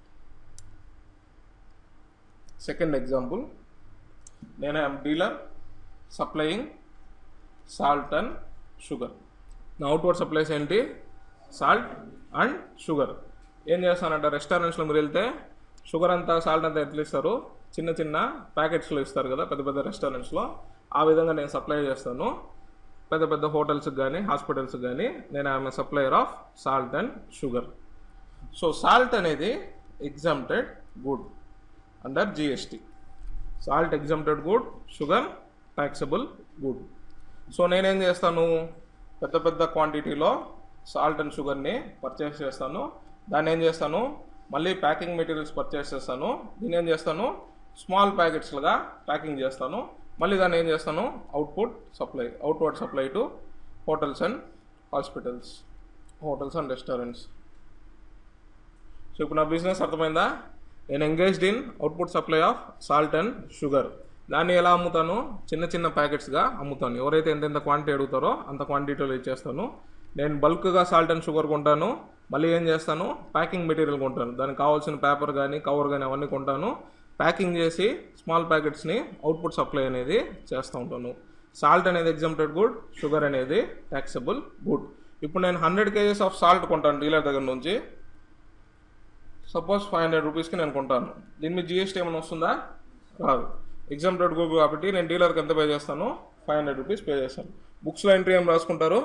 సెకండ్ ఎగ్జాంపుల్ నేను I'm dealer supplying salt and sugar నా అవుట్వర్డ్ సప్లైస్ ఏంటి సాల్ట్ అండ్ షుగర్ ఏం చేస్తానంటే రెస్టారెంట్స్లో మీరు వెళ్తే షుగర్ అంతా సాల్ట్ అంతా ఎట్లా ఇస్తారు చిన్న చిన్న ప్యాకెట్స్లో ఇస్తారు కదా పెద్ద పెద్ద రెస్టారెంట్స్లో ఆ విధంగా నేను సప్లై చేస్తాను పెద్ద పెద్ద హోటల్స్కి కానీ హాస్పిటల్స్కి కానీ నేను I'm supplier of salt and sugar so salt అనేది exempted good under GST salt exempted good sugar taxable good so నేనేం చేస్తాను పెద్ద పెద్ద క్వాంటిటీలో సాల్ట్ అండ్ షుగర్ని పర్చేస్ చేస్తాను దాన్ని ఏం చేస్తాను మళ్ళీ ప్యాకింగ్ మెటీరియల్స్ పర్చేస్ చేస్తాను దీన్ని ఏం చేస్తాను స్మాల్ ప్యాకెట్స్లుగా ప్యాకింగ్ చేస్తాను మళ్ళీ దాన్ని ఏం చేస్తాను output supply outward supply to hotels and hospitals hotels and restaurants so ఇప్పుడు నా బిజినెస్ అర్థమైందా నేను engaged in output supply of salt and sugar దాన్ని ఎలా అమ్ముతాను చిన్న చిన్న ప్యాకెట్స్గా అమ్ముతాను ఎవరైతే ఎంతెంత క్వాంటిటీ అడుగుతారో అంత క్వాంటిటీలో ఇచ్చేస్తాను నేను బల్క్గా సాల్ట్ అండ్ షుగర్ కొంటాను మళ్ళీ ఏం చేస్తాను ప్యాకింగ్ మెటీరియల్ కొంటాను దానికి కావాల్సిన పేపర్ కానీ కవర్ కానీ అవన్నీ కొంటాను ప్యాకింగ్ చేసి స్మాల్ ప్యాకెట్స్ని అవుట్పుట్ సప్లై అనేది చేస్తూ ఉంటాను సాల్ట్ అనేది ఎగ్జామ్టెడ్ గుడ్ షుగర్ అనేది ట్యాక్సబుల్ గుడ్ ఇప్పుడు నేను హండ్రెడ్ కేజెస్ ఆఫ్ సాల్ట్ కొంటాను డీలర్ దగ్గర నుంచి సపోజ్ ఫైవ్ హండ్రెడ్ రూపీస్కి నేను కొంటాను దీని మీద జిఎస్టీ ఏమైనా వస్తుందా రాదు ఎగ్జామ్ రేట్ గూగుల్ కాబట్టి నేను డీలర్కి ఎంత పే చేస్తాను ఫైవ్ హండ్రెడ్ రూపీస్ పే చేస్తాను బుక్స్లో ఎంట్రీ ఏం రాసుకుంటారు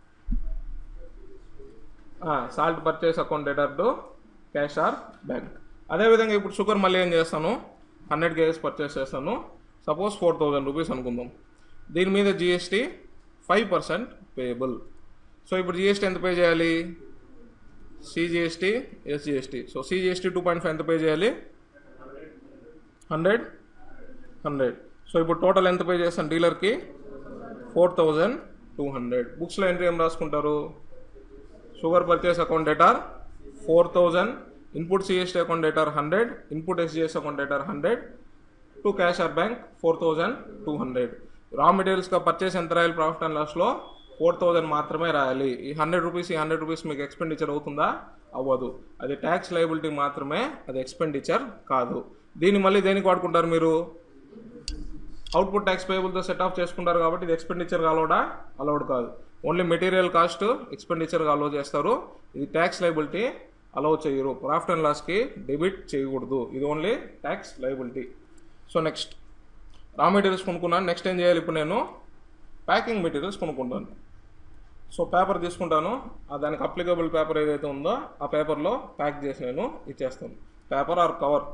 salt purchase account debtor to cash or bank అదేవిధంగా ఇప్పుడు షుగర్ మళ్ళీ ఏం చేస్తాను హండ్రెడ్ కేజెస్ పర్చేస్ చేస్తాను సపోజ్ ఫోర్ థౌజండ్ రూపీస్ అనుకుందాం దీని మీద GST five percent payable so ఇప్పుడు జిఎస్టీ ఎంత పే చేయాలి CGST SGST so CGST two point five ఎంత పే చేయాలి హండ్రెడ్ హండ్రెడ్ సో ఇప్పుడు టోటల్ ఎంత పే చేస్తాను డీలర్కి ఫోర్ థౌజండ్ టూ హండ్రెడ్ బుక్స్లో ఎంట్రీ ఏం రాసుకుంటారు sugar purchase account debtor four thousand input CST account debtor hundred input SGST account debtor hundred to cash or bank four thousand two hundred raw మెటీరియల్స్గా purchase ఎంత రాయాలి profit and లాస్లో four thousand మాత్రమే రాయాలి ఈ hundred rupees ఈ hundred rupees మీకు expenditure అవుతుందా అవ్వదు అది ట్యాక్స్ లైబిలిటీ మాత్రమే అది ఎక్స్పెండిచర్ కాదు దీన్ని మళ్ళీ దేనికి వాడుకుంటారు మీరు అవుట్పుట్ ట్యాక్స్ పేబుల్తో సెట్ ఆఫ్ చేసుకుంటారు కాబట్టి ఇది ఎక్స్పెండిచర్ అలౌడా అలౌడ్ కాదు ఓన్లీ మెటీరియల్ కాస్ట్ ఎక్స్పెండిచర్గా అలౌ చేస్తారు ఇది ట్యాక్స్ లైబిలిటీ అలౌ చేయరు ప్రాఫిట్ అండ్ లాస్కి డెబిట్ చేయకూడదు ఇది only tax liability so next raw materials కొనుక్కున్నాను నెక్స్ట్ ఏం చేయాలి ఇప్పుడు నేను ప్యాకింగ్ మెటీరియల్స్ కొనుక్కుంటాను సో పేపర్ తీసుకుంటాను ఆ దానికి అప్లికబుల్ పేపర్ ఏదైతే ఉందో ఆ పేపర్లో ప్యాక్ చేసి నేను ఇచ్చేస్తాను పేపర్ ఆర్ కవర్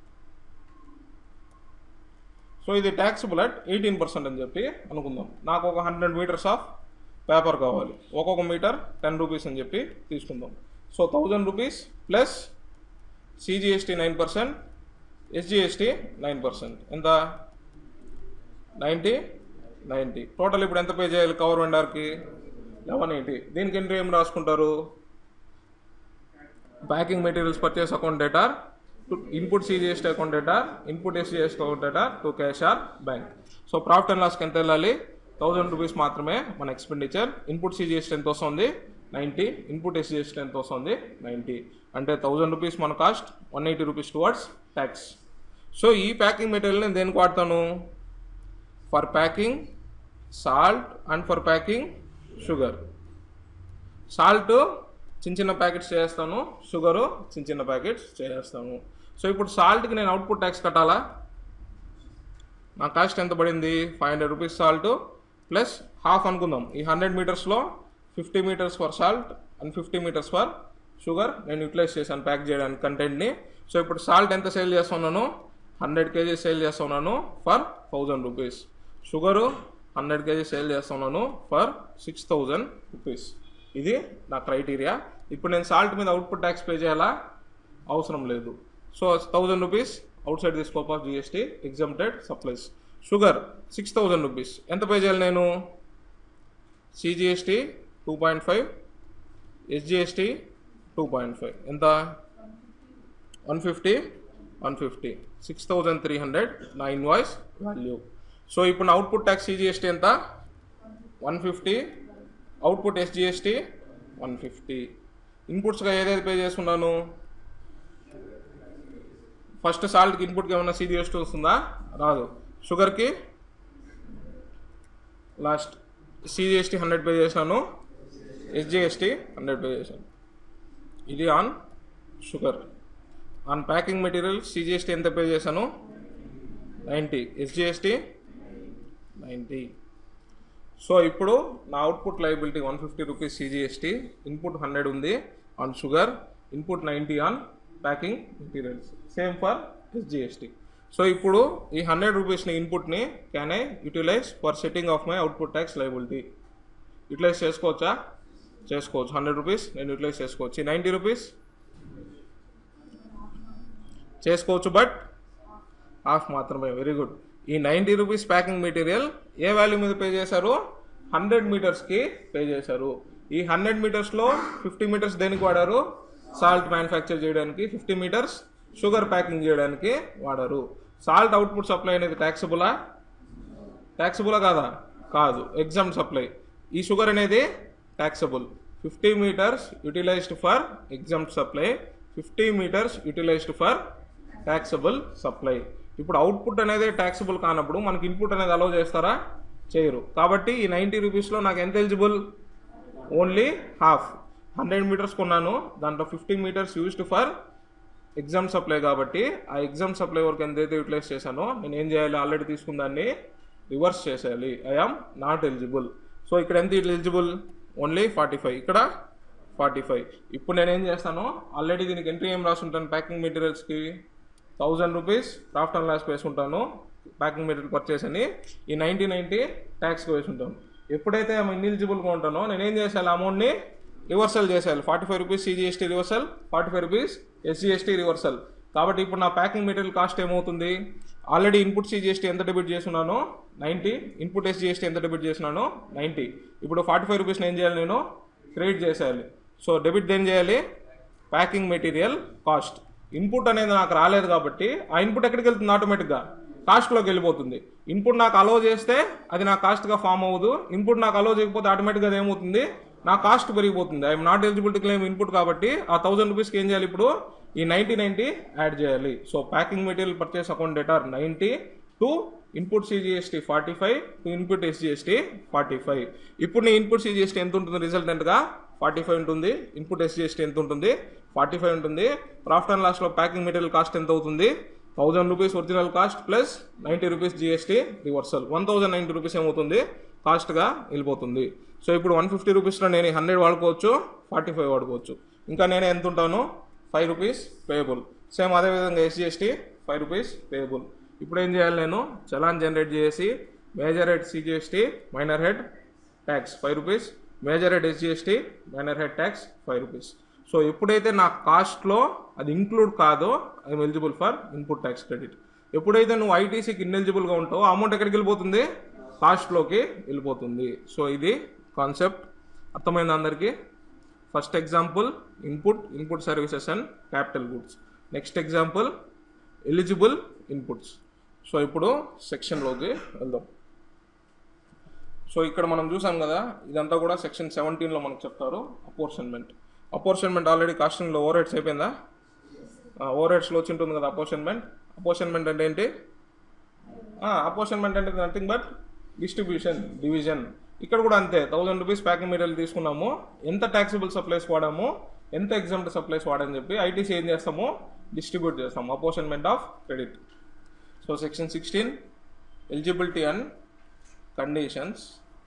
సో ఇది ట్యాక్సిబుల్ అట్ ఎయిటీన్ పర్సెంట్ అని చెప్పి అనుకుందాం నాకు ఒక హండ్రెడ్ మీటర్స్ ఆఫ్ పేపర్ కావాలి ఒక్కొక్క మీటర్ టెన్ రూపీస్ అని చెప్పి తీసుకుందాం so thousand rupees plus CGST nine percent SGST nine percent ఎంత నైంటీ నైంటీ టోటల్ ఇప్పుడు ఎంత పే చేయాలి కవర్ వెండర్కి లెవెన్ ఎయిటీ దీనికి ఎంట్రీ ఏం రాసుకుంటారు packing materials purchase account debtor to input CGST account debtor input SGST account debtor to cash or bank so profit and లాస్కి ఎంత వెళ్ళాలి థౌజండ్ రూపీస్ మాత్రమే మన ఎక్స్పెండిచర్ ఇన్పుట్ సిజిఎస్టీ ఎంత వస్తుంది నైంటీ ఇన్పుట్ ఎస్జిఎస్టీ ఎంత వస్తుంది నైంటీ అంటే థౌజండ్ రూపీస్ మన cost one eighty rupees towards tax so ఈ ప్యాకింగ్ మెటీరియల్ నేను దేనికి వాడతాను for packing salt and for packing sugar salt చిన్న చిన్న ప్యాకెట్స్ చేస్తాను షుగరు చిన్న చిన్న ప్యాకెట్స్ చేస్తాను సో ఇప్పుడు సాల్ట్కి నేను అవుట్పుట్ ట్యాక్స్ కట్టాలా నా కాస్ట్ ఎంత పడింది five hundred rupees salt plus half అనుకుందాం ఈ హండ్రెడ్ మీటర్స్లో fifty metres for salt and fifty metres for sugar నేను యూటిలైజ్ చేశాను ప్యాక్ చేయడానికి కంటెంట్ని సో ఇప్పుడు సాల్ట్ ఎంత సేల్ చేస్తున్నాను హండ్రెడ్ కేజీ సేల్ చేస్తున్నాను for thousand rupees sugar hundred kg sale చేస్తున్నాను ఫర్ సిక్స్ థౌజండ్ రూపీస్ ఇది నా క్రైటీరియా ఇప్పుడు నేను సాల్ట్ మీద అవుట్పుట్ ట్యాక్స్ పే చేయాలా అవసరం లేదు so thousand rupees outside the scope of GST exempted supplies sugar six thousand rupees ఎంత పే చేయాలి నేను CGST two point five SGST two point five ఎంత one fifty one fifty six thousand three hundred నా invoice value so ఇప్పుడు నా output tax CGST ఎంత one fifty output SGST one fifty ఇన్పుట్స్గా ఏదైతే పే చేసుకున్నాను ఫస్ట్ సాల్ట్కి ఇన్పుట్కి ఏమైనా సిజిఎస్టీ వస్తుందా రాదు షుగర్కి లాస్ట్ సిజిఎస్టీ హండ్రెడ్ పే చేశాను ఎస్జిఎస్టీ హండ్రెడ్ పే చేశాను ఇది on sugar on packing material CGST ఎంత పే చేశాను నైంటీ ఎస్జిఎస్టీ నైంటీ సో ఇప్పుడు నా output liability one fifty rupees CGST input hundred ఉంది on sugar input ninety on packing materials same for SGST so ఇప్పుడు ఈ hundred రూపీస్ని ఇన్పుట్ని can I utilise for setting off my output tax liability utilise చేసుకోవచ్చా చేసుకోవచ్చు hundred rupees నేను utilise చేసుకోవచ్చు ఈ నైంటీ రూపీస్ చేసుకోవచ్చు బట్ హాఫ్ మాత్రమే వెరీ గుడ్ ఈ నైంటీ రూపీస్ ప్యాకింగ్ మెటీరియల్ ఏ వాల్యూ మీద పే చేశారు హండ్రెడ్ మీటర్స్కి పే చేశారు ఈ హండ్రెడ్ మీటర్స్లో ఫిఫ్టీ మీటర్స్ దేనికి వాడారు సాల్ట్ మ్యానుఫ్యాక్చర్ చేయడానికి ఫిఫ్టీ మీటర్స్ షుగర్ ప్యాకింగ్ చేయడానికి వాడారు సాల్ట్ అవుట్పుట్ సప్లై అనేది ట్యాక్సబులా ట్యాక్సబులా కాదా కాదు ఎగ్జామ్ సప్లై ఈ షుగర్ అనేది taxable fifty metres utilised for exempt supply fifty metres utilised for taxable supply ఇప్పుడు అవుట్పుట్ అనేది ట్యాక్సబుల్ కానప్పుడు మనకి ఇన్పుట్ అనేది అలౌ చేస్తారా చేయరు కాబట్టి ఈ నైంటీ రూపీస్లో నాకు ఎంత eligible only half hundred metres కొన్నాను దాంట్లో fifty metres used for exempt supply కాబట్టి ఆ ఎగ్జామ్ సప్లై వరకు ఎంతైతే యూటిలైజ్ చేశానో నేను ఏం చేయాలి ఆల్రెడీ తీసుకున్న దాన్ని రివర్స్ చేసేయాలి ఐఆమ్ నాట్ ఎలిజిబుల్ సో ఇక్కడ ఎంత ఎలిజిబుల్ ఓన్లీ ఫార్టీ ఫైవ్ ఇక్కడ ఫార్టీ ఫైవ్ ఇప్పుడు నేను ఏం చేస్తాను ఆల్రెడీ దీనికి ఎంట్రీ ఏం రాసుంటాను ప్యాకింగ్ మెటీరియల్స్కి థౌజండ్ రూపీస్ ప్రాఫిట్ అండ్ లాస్కి వేసుకుంటాను ప్యాకింగ్ మెటీరియల్ పర్చేస్ అని ఈ నైంటీ నైంటీ ట్యాక్స్కి వేసుకుంటాను ఎప్పుడైతే ఆమె ఇన్ఎలిజిబుల్గా ఉంటానో నేను ఏం చేసేయాలి అమౌంట్ని రివర్సల్ చేసేయాలి forty five rupees CGST reversal forty five rupees SGST reversal కాబట్టి ఇప్పుడు నా ప్యాకింగ్ మెటీరియల్ కాస్ట్ ఏమవుతుంది ఆల్రెడీ ఇన్పుట్ సిజిఎస్టీ ఎంత డెబిట్ చేస్తున్నానో నైంటీ ఇన్పుట్ ఎస్జిఎస్టీ ఎంత డెబిట్ చేస్తున్నానో నైంటీ ఇప్పుడు ఫార్టీ ఫైవ్ రూపీస్ ఏం చేయాలి నేను క్రెడిట్ చేసేయాలి సో డెబిట్ ఏం చేయాలి ప్యాకింగ్ మెటీరియల్ కాస్ట్ ఇన్పుట్ అనేది నాకు రాలేదు కాబట్టి ఆ ఇన్పుట్ ఎక్కడికి వెళ్తుంది ఆటోమేటిక్గా కాస్ట్లోకి వెళ్ళిపోతుంది ఇన్పుట్ నాకు అలో చేస్తే అది నా కాస్ట్గా ఫామ్ అవ్వదు ఇన్పుట్ నాకు అలో చేయకపోతే ఆటోమేటిక్గా అది ఏమవుతుంది నా కాస్ట్ పెరిగిపోతుంది I'm not eligible to claim input కాబట్టి ఆ థౌసండ్ రూపీస్కి ఏం చేయాలి ఇప్పుడు ఈ నైంటీ నైంటీ యాడ్ చేయాలి so packing material purchase account debtor ninety to input CGST forty five to input SGST forty five ఇప్పుడు నీ ఇన్పుట్ సిజిఎస్టీ ఎంత ఉంటుంది రిజల్టెంట్గా ఫార్టీ ఫైవ్ ఉంటుంది ఇన్పుట్ ఎస్జిఎస్టీ ఎంత ఉంటుంది ఫార్టీ ఫైవ్ ఉంటుంది ప్రాఫిట్ అండ్ లాస్ట్లో ప్యాకింగ్ మెటీరియల్ కాస్ట్ ఎంత అవుతుంది thousand rupees original cost plus ninety rupees GST reversal one thousand ninety rupees ఏమవుతుంది కాస్ట్గా వెళ్ళిపోతుంది సో ఇప్పుడు వన్ ఫిఫ్టీ రూపీస్లో నేను హండ్రెడ్ వాడుకోవచ్చు ఫార్టీ ఫైవ్ వాడుకోవచ్చు ఇంకా నేను ఎంత ఉంటాను ఫైవ్ రూపీస్ పేయబుల్ సేమ్ అదేవిధంగా ఎస్జిఎస్టీ ఫైవ్ రూపీస్ పేయబుల్ ఇప్పుడు ఏం చేయాలి నేను చలాన్ జనరేట్ చేసి major head CGST minor head tax five rupees major head SGST minor head tax five rupees so ఎప్పుడైతే నా కాస్ట్లో అది ఇంక్లూడ్ కాదో I'm eligible for input tax credit ఎప్పుడైతే నువ్వు ఐటీసీకి ఇన్ఎలిజిబుల్గా ఉంటావో అమౌంట్ ఎక్కడికి వెళ్ళిపోతుంది కాస్ట్లోకి వెళ్ళిపోతుంది సో ఇది కాన్సెప్ట్ అర్థమైంది అందరికీ first example input input services and capital goods next example eligible inputs so ఇప్పుడు సెక్షన్లోకి వెళ్దాం సో ఇక్కడ మనం చూసాం కదా ఇదంతా కూడా సెక్షన్ సెవెంటీన్లో మనకు చెప్తారు అపోర్షన్మెంట్ అపోర్షన్మెంట్ ఆల్రెడీ కాస్టింగ్లో ఓవర్ హెడ్స్ అయిపోయిందా ఓవర్ హెడ్స్లో వచ్చి ఉంటుంది కదా అపోర్షన్మెంట్ అపోర్షన్మెంట్ అంటే ఏంటి అపోర్షన్మెంట్ అంటే నథింగ్ బట్ డిస్ట్రిబ్యూషన్ డివిజన్ ఇక్కడ కూడా అంతే థౌసండ్ రూపీస్ ప్యాకింగ్ మెటీరియల్ తీసుకున్నాము ఎంత ట్యాక్సిబుల్ సప్లైస్ వాడాము ఎంత ఎగ్జామ్డ్ సప్లైస్ వాడని చెప్పి ఐటీసీ ఏం చేస్తాము డిస్ట్రిబ్యూట్ చేస్తాము apportionment of credit so section sixteen eligibility and conditions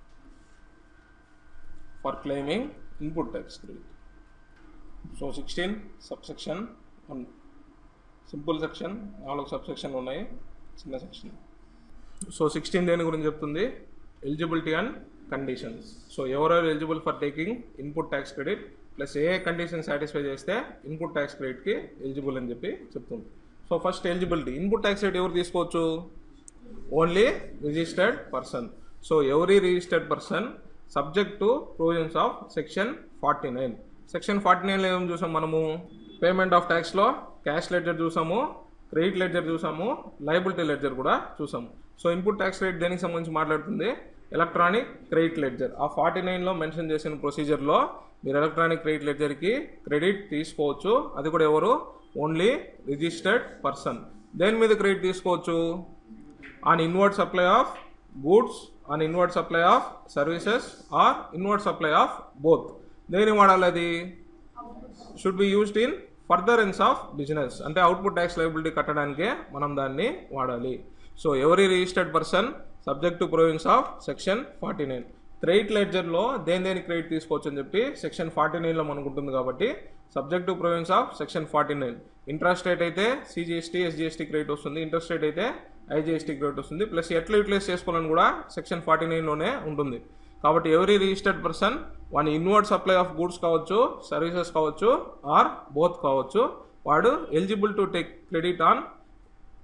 for claiming input tax credit so sixteen sub section one simple section నాలుగు సబ్ సెక్షన్ ఉన్నాయి చిన్న సెక్షన్ సో సిక్స్టీన్ దేని గురించి చెప్తుంది ఎలిజిబిలిటీ అండ్ కండిషన్స్ సో ఎవరెవరు eligible for taking input tax credit plus ఏ condition satisfy చేస్తే input tax క్రెడిట్కి ఎలిజిబుల్ అని చెప్పి చెప్తుంది so first eligibility input tax rate ఎవరు తీసుకోవచ్చు only registered person so every registered person subject to provisions of section forty nine section forty నైన్లో ఏం చూసాం మనము పేమెంట్ ఆఫ్ ట్యాక్స్లో క్యాష్ లెడ్జర్ చూసాము క్రెడిట్ లెడ్జర్ చూసాము లయబిలిటీ లెడ్జర్ కూడా చూసాము సో ఇన్పుట్ ట్యాక్స్ రేట్ దేనికి సంబంధించి మాట్లాడుతుంది ఎలక్ట్రానిక్ క్రెడిట్ లెడ్జర్ ఆ ఫార్టీ నైన్లో మెన్షన్ చేసిన ప్రొసీజర్లో మీరు ఎలక్ట్రానిక్ క్రెడిట్ లెడ్జర్కి క్రెడిట్ తీసుకోవచ్చు అది కూడా ఎవరు ఓన్లీ రిజిస్టర్డ్ పర్సన్ దేని మీద క్రెడిట్ తీసుకోవచ్చు on inward supply of goods on inward supply of services or inward supply of both దేని వాడాలి అది should be used in furtherance of business అంటే అవుట్పుట్ ట్యాక్స్ లైబిలిటీ కట్టడానికే మనం దాన్ని వాడాలి so every registered person subject to provisions of section forty nine credit లెడ్జర్లో దేని దేని క్రెడిట్ తీసుకోవచ్చు అని చెప్పి సెక్షన్ ఫార్టీ నైన్లో మనకు ఉంటుంది కాబట్టి subject to provisions of section forty nine interest rate అయితే సిజిఎస్టీ ఎస్జిఎస్టీ క్రెడిట్ వస్తుంది ఇంట్రెస్ట్ రేట్ అయితే ఐజిఎస్టీ క్రెడిట్ వస్తుంది ప్లస్ ఎట్లా యూటిలైజ్ చేసుకోవాలని కూడా సెక్షన్ ఫార్టీ నైన్లోనే ఉంటుంది కాబట్టి every registered person one inward supply of goods కావచ్చు సర్వీసెస్ కావచ్చు ఆర్ బోత్ కావచ్చు వాడు eligible to take credit on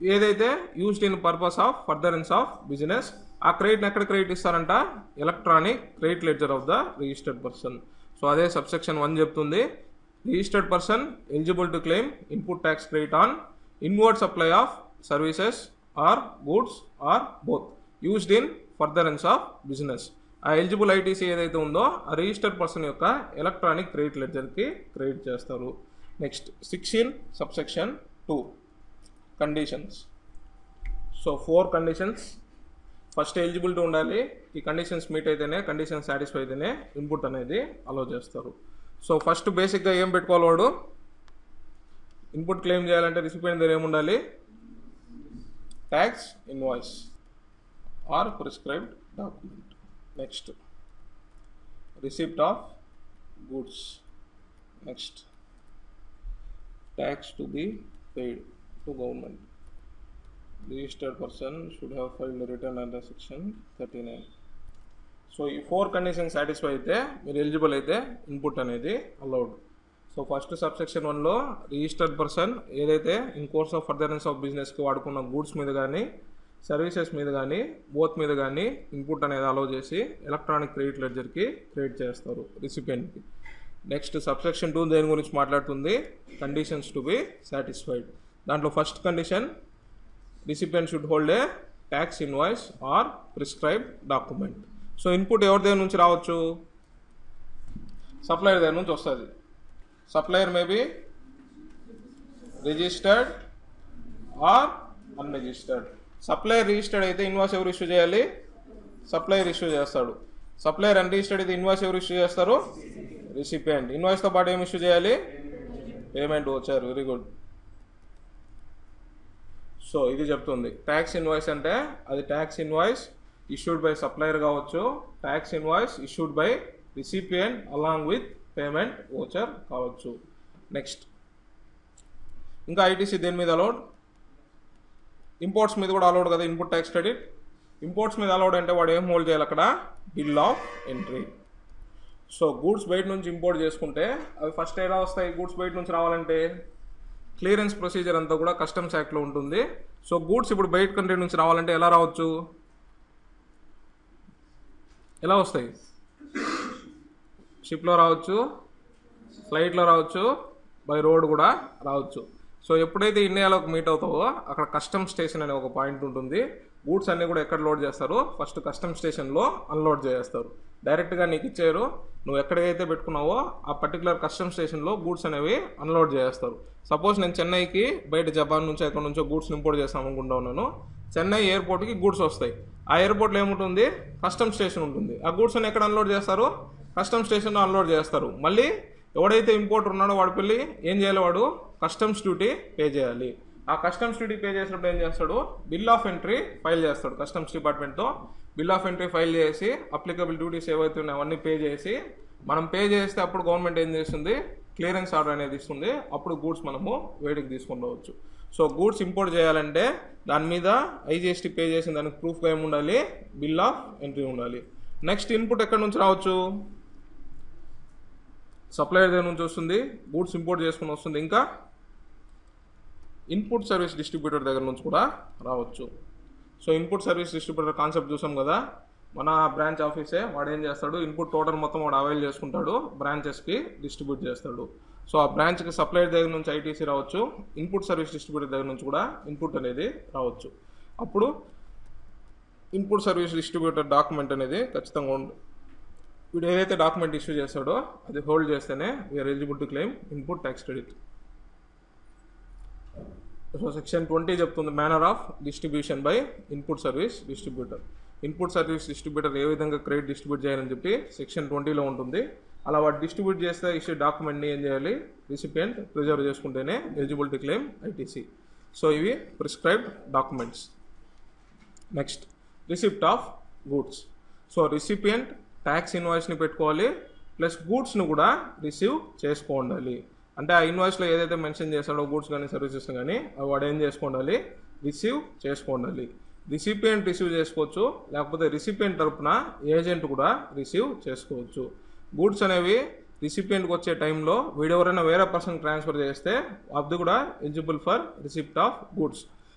ఏదైతే used in purpose of furtherance of business ఆ క్రెడిట్ని ఎక్కడ క్రెడిట్ ఇస్తారంట electronic credit ledger of the registered person so అదే సబ్సెక్షన్ వన్ చెప్తుంది registered person eligible to claim input tax credit on inward supply of services or goods or both used in furtherance of business ఆ eligible ITC ఏదైతే ఉందో ఆ registered person యొక్క electronic credit లెడ్జర్కి credit చేస్తారు next sixteen subsection two conditions so four conditions first eligibility ఉండాలి ఈ conditions meet అయితేనే కండిషన్స్ సాటిస్ఫై అయితేనే ఇన్పుట్ అనేది అలో చేస్తారు సో ఫస్ట్ బేసిక్గా ఏం పెట్టుకోవాలి వాడు ఇన్పుట్ క్లెయిమ్ చేయాలంటే రిసిపియెంట్ దగ్గర ఏముండాలి tax invoice or prescribed document next receipt of goods next tax to be paid to government. Registered person should have filed a return under section 39. So ఈ four condition satisfy అయితే మీరు eligible అయితే input అనేది allowed so first subsection వన్లో registered person ఏదైతే in course of furtherance of బిజినెస్కి వాడుకున్న goods మీద కానీ సర్వీసెస్ మీద కానీ బోత్ మీద కానీ ఇన్పుట్ అనేది అలౌ చేసి ఎలక్ట్రానిక్ క్రెడిట్ లెడ్జర్కి క్రియేట్ చేస్తారు రిసిపియెంట్కి నెక్స్ట్ సబ్సెక్షన్ టూ దేని గురించి మాట్లాడుతుంది కండిషన్స్ టు బి సాటిస్ఫైడ్ దాంట్లో first condition recipient should hold a tax invoice or prescribe document so input ఎవరి దగ్గర నుంచి రావచ్చు సప్లయర్ దగ్గర నుంచి వస్తుంది supplier maybe registered or unregistered supplier registered అయితే ఇన్వాయిస్ ఎవరు ఇష్యూ చేయాలి సప్లయర్ ఇష్యూ చేస్తాడు సప్లయర్ అన్రిజిస్టర్డ్ అయితే ఇన్వాయిస్ ఎవరు ఇష్యూ చేస్తారు రిసిపియంట్ ఇన్వాయిస్తో పాటు ఏం ఇష్యూ చేయాలి పేమెంట్ వచ్చారు వెరీ గుడ్ సో ఇది చెప్తుంది ట్యాక్స్ ఇన్వాయిస్ అంటే అది tax invoice issued by supplier కావచ్చు tax invoice issued by recipient along with payment voucher కావచ్చు నెక్స్ట్ ఇంకా ఐటీసీ దేని మీద అలౌడ్ ఇంపోర్ట్స్ మీద కూడా అలౌడ్ కదా ఇన్పుట్ ట్యాక్స్ క్రెడిట్ ఇంపోర్ట్స్ మీద అలౌడ్ అంటే వాడు ఏం హోల్డ్ చేయాలి అక్కడ bill of entry so goods బయట నుంచి ఇంపోర్ట్ చేసుకుంటే అవి ఫస్ట్ ఎలా వస్తాయి గూడ్స్ బయట నుంచి రావాలంటే క్లియరెన్స్ ప్రొసీజర్ అంతా కూడా కస్టమ్స్ యాక్ట్లో ఉంటుంది సో గూడ్స్ ఇప్పుడు బయట కంట్రీ నుంచి రావాలంటే ఎలా రావచ్చు ఎలా వస్తాయి షిప్లో రావచ్చు ఫ్లైట్లో రావచ్చు బై రోడ్ కూడా రావచ్చు సో ఎప్పుడైతే ఇండియాలోకి మీట్ అవుతావో అక్కడ కస్టమ్ స్టేషన్ అనే ఒక పాయింట్ ఉంటుంది గూడ్స్ అన్నీ కూడా ఎక్కడ లోడ్ చేస్తారు ఫస్ట్ కస్టమ్ స్టేషన్లో అన్లోడ్ చేస్తారు డైరెక్ట్గా నీకు ఇచ్చారు నువ్వు ఎక్కడికైతే పెట్టుకున్నావో ఆ పర్టికులర్ కస్టమ్ స్టేషన్లో గూడ్స్ అనేవి అన్లోడ్ చేస్తారు సపోజ్ నేను చెన్నైకి బయట జపాన్ నుంచి ఎక్కడి నుంచో గూడ్స్ ఇంపోర్ట్ చేస్తాం అనుకుంటా ఉన్నాను చెన్నై ఎయిర్పోర్ట్కి గూడ్స్ వస్తాయి ఆ ఎయిర్పోర్ట్లో ఏముంటుంది కస్టమ్ స్టేషన్ ఉంటుంది ఆ గూడ్స్ అని ఎక్కడ అన్లోడ్ చేస్తారు కస్టమ్ స్టేషన్లో అన్లోడ్ చేస్తారు మళ్ళీ ఎవడైతే ఇంపోర్టర్ ఉన్నాడో వాడి పెళ్ళి ఏం చేయాలి వాడు కస్టమ్స్ డ్యూటీ పే చేయాలి ఆ కస్టమ్స్ డ్యూటీ పే చేసినప్పుడు ఏం చేస్తాడు బిల్ ఆఫ్ ఎంట్రీ ఫైల్ చేస్తాడు కస్టమ్స్ డిపార్ట్మెంట్తో బిల్ ఆఫ్ ఎంట్రీ ఫైల్ చేసి అప్లికబుల్ డ్యూటీస్ ఏవైతే ఉన్నాయో అవన్నీ పే చేసి మనం పే చేస్తే అప్పుడు గవర్నమెంట్ ఏం చేస్తుంది క్లియరెన్స్ ఆర్డర్ అనేది ఇస్తుంది అప్పుడు గూడ్స్ మనము వేడికి తీసుకుండవచ్చు సో గూడ్స్ ఇంపోర్ట్ చేయాలంటే దాని మీద ఐజిఎస్టీ పే చేసిన దానికి ప్రూఫ్గా ఏమి ఉండాలి బిల్ ఆఫ్ ఎంట్రీ ఉండాలి నెక్స్ట్ ఇన్పుట్ ఎక్కడి నుంచి రావచ్చు సప్లయర్ దగ్గర నుంచి వస్తుంది గూడ్స్ ఇంపోర్ట్ చేసుకుని వస్తుంది ఇంకా ఇన్పుట్ సర్వీస్ డిస్ట్రిబ్యూటర్ దగ్గర నుంచి కూడా రావచ్చు so input service distributor concept చూసాం కదా మన బ్రాంచ్ ఆఫీసే వాడు ఏం చేస్తాడు ఇన్పుట్ టోటల్ మొత్తం వాడు అవైల్ చేసుకుంటాడు బ్రాంచెస్కి డిస్ట్రిబ్యూట్ చేస్తాడు సో ఆ బ్రాంచ్కి సప్లయర్ దగ్గర నుంచి ఐటీసీ రావచ్చు ఇన్పుట్ సర్వీస్ డిస్ట్రిబ్యూటర్ దగ్గర నుంచి కూడా ఇన్పుట్ అనేది రావచ్చు అప్పుడు ఇన్పుట్ సర్వీస్ డిస్ట్రిబ్యూటర్ డాక్యుమెంట్ అనేది ఖచ్చితంగా ఉంది వీడు ఏదైతే డాక్యుమెంట్ ఇష్యూ చేస్తాడో అది హోల్డ్ చేస్తేనే we are eligible to claim input tax credit so section twenty చెప్తుంది manner of distribution by input service distributor input service distributor ఏ విధంగా క్రెడిట్ డిస్ట్రిబ్యూట్ చేయాలని చెప్పి సెక్షన్ ట్వంటీలో ఉంటుంది అలా వాడు డిస్ట్రిబ్యూట్ చేస్తే ఇష్యూ డాక్యుమెంట్ని ఏం చేయాలి రిసిపియంట్ ప్రిజర్వ్ చేసుకుంటేనే eligible to claim ITC so ఇవి prescribed documents next receipt of goods so recipient tax ఇన్వాయిస్ని పెట్టుకోవాలి ప్లస్ గూడ్స్ను కూడా రిసీవ్ చేసుకోండాలి అంటే ఆ ఇన్వాయిస్లో ఏదైతే మెన్షన్ చేస్తాడో గూడ్స్ కానీ సర్వీసెస్ కానీ అవి వాడు ఏం చేసుకోండాలి రిసీవ్ చేసుకోండాలి రిసిపియంట్ రిసీవ్ చేసుకోవచ్చు లేకపోతే రిసిపియంట్ తరపున ఏజెంట్ కూడా రిసీవ్ చేసుకోవచ్చు గూడ్స్ అనేవి రిసిపియంట్కి వచ్చే టైంలో వీడెవరైనా వేరే పర్సన్ ట్రాన్స్ఫర్ చేస్తే అది కూడా eligible for receipt of goods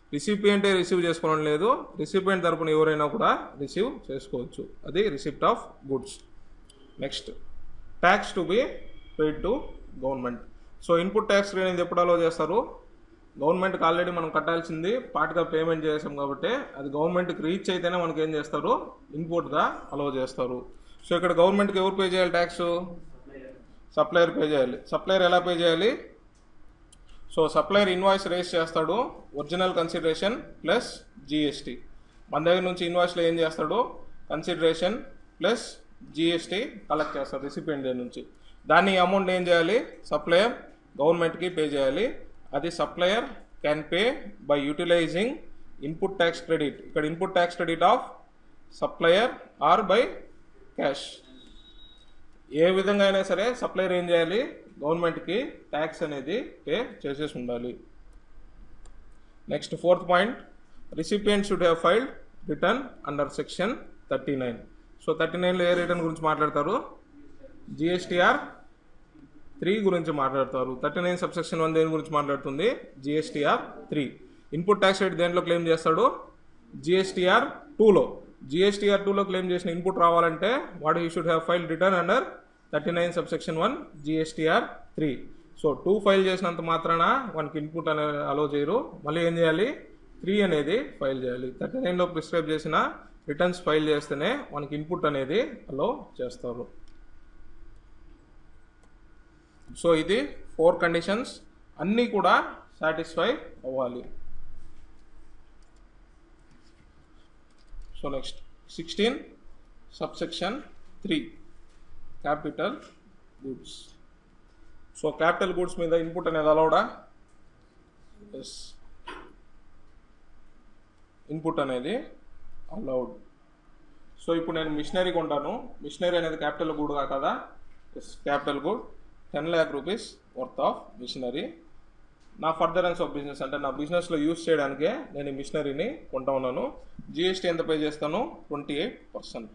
రిసిపియంటే రిసీవ్ చేసుకోవడం లేదు రిసిపియంట్ తరపున ఎవరైనా కూడా రిసీవ్ చేసుకోవచ్చు అది receipt of goods next tax to be paid to government so input tax అనేది ఎప్పుడు అలో చేస్తారు గవర్నమెంట్కి ఆల్రెడీ మనం కట్టాల్సింది పార్ట్గా పేమెంట్ చేసాం కాబట్టి అది గవర్నమెంట్కి రీచ్ అయితేనే మనకి ఏం చేస్తారు ఇన్పుట్గా అలో చేస్తారు సో ఇక్కడ గవర్నమెంట్కి ఎవరు పే చేయాలి ట్యాక్స్ సప్లయర్ పే చేయాలి సప్లయర్ ఎలా పే చేయాలి సో సప్లయర్ ఇన్వాయిస్ రేస్ చేస్తాడు ఒరిజినల్ కన్సిడరేషన్ ప్లస్ జిఎస్టీ మన దగ్గర నుంచి ఇన్వాయిస్లో ఏం చేస్తాడు కన్సిడరేషన్ ప్లస్ జిఎస్టీ కలెక్ట్ చేస్తాడు రిసిపియంట్ దగ్గర నుంచి దాన్ని అమౌంట్ ఏం చేయాలి సప్లయర్ గవర్నమెంట్కి పే చేయాలి అది supplier can pay by utilizing input tax credit ఇక్కడ input tax credit of supplier or by cash ఏ విధంగా అయినా సరే సప్లయర్ ఏం చేయాలి గవర్నమెంట్కి ట్యాక్స్ అనేది పే చేసేసి ఉండాలి next fourth point recipient should have filed return under section thirty nine so thirty నైన్లో ఏ రిటర్న్ గురించి మాట్లాడతారు జిఎస్టీఆర్ త్రీ గురించి మాట్లాడతారు థర్టీ నైన్ సబ్సెక్షన్ వన్ దేని గురించి మాట్లాడుతుంది GSTR three input tax rate దేంట్లో క్లెయిమ్ చేస్తాడు జిఎస్టీఆర్ టూలో జిఎస్టీఆర్ టూలో క్లెయిమ్ చేసిన ఇన్పుట్ రావాలంటే వాడు you should have file return under thirty nine subsection one GSTR three so two file చేసినంత మాత్రాన మనకి ఇన్పుట్ అనేది అలో చేయరు మళ్ళీ ఏం చేయాలి త్రీ అనేది ఫైల్ చేయాలి థర్టీ నైన్లో ప్రిస్క్రైబ్ చేసిన రిటర్న్స్ ఫైల్ చేస్తేనే మనకి ఇన్పుట్ అనేది అలో చేస్తారు సో ఇది ఫోర్ కండిషన్స్ అన్నీ కూడా సాటిస్ఫై అవ్వాలి so next sixteen subsection three capital goods so capital goods మీద ఇన్పుట్ అనేది అలౌడా ఎస్ ఇన్పుట్ అనేది అలౌడ్ సో ఇప్పుడు నేను మిషనరీ కొంటాను మిషనరీ అనేది క్యాపిటల్ గుడ్ కదా yes capital good ten lakh rupees worth of machinery నా ఫర్దరెన్స్ ఆఫ్ బిజినెస్ అంటే నా బిజినెస్లో యూస్ చేయడానికే నేను ఈ మిషనరీని కొంటా ఉన్నాను జిఎస్టీ ఎంత పే చేస్తాను twenty eight percent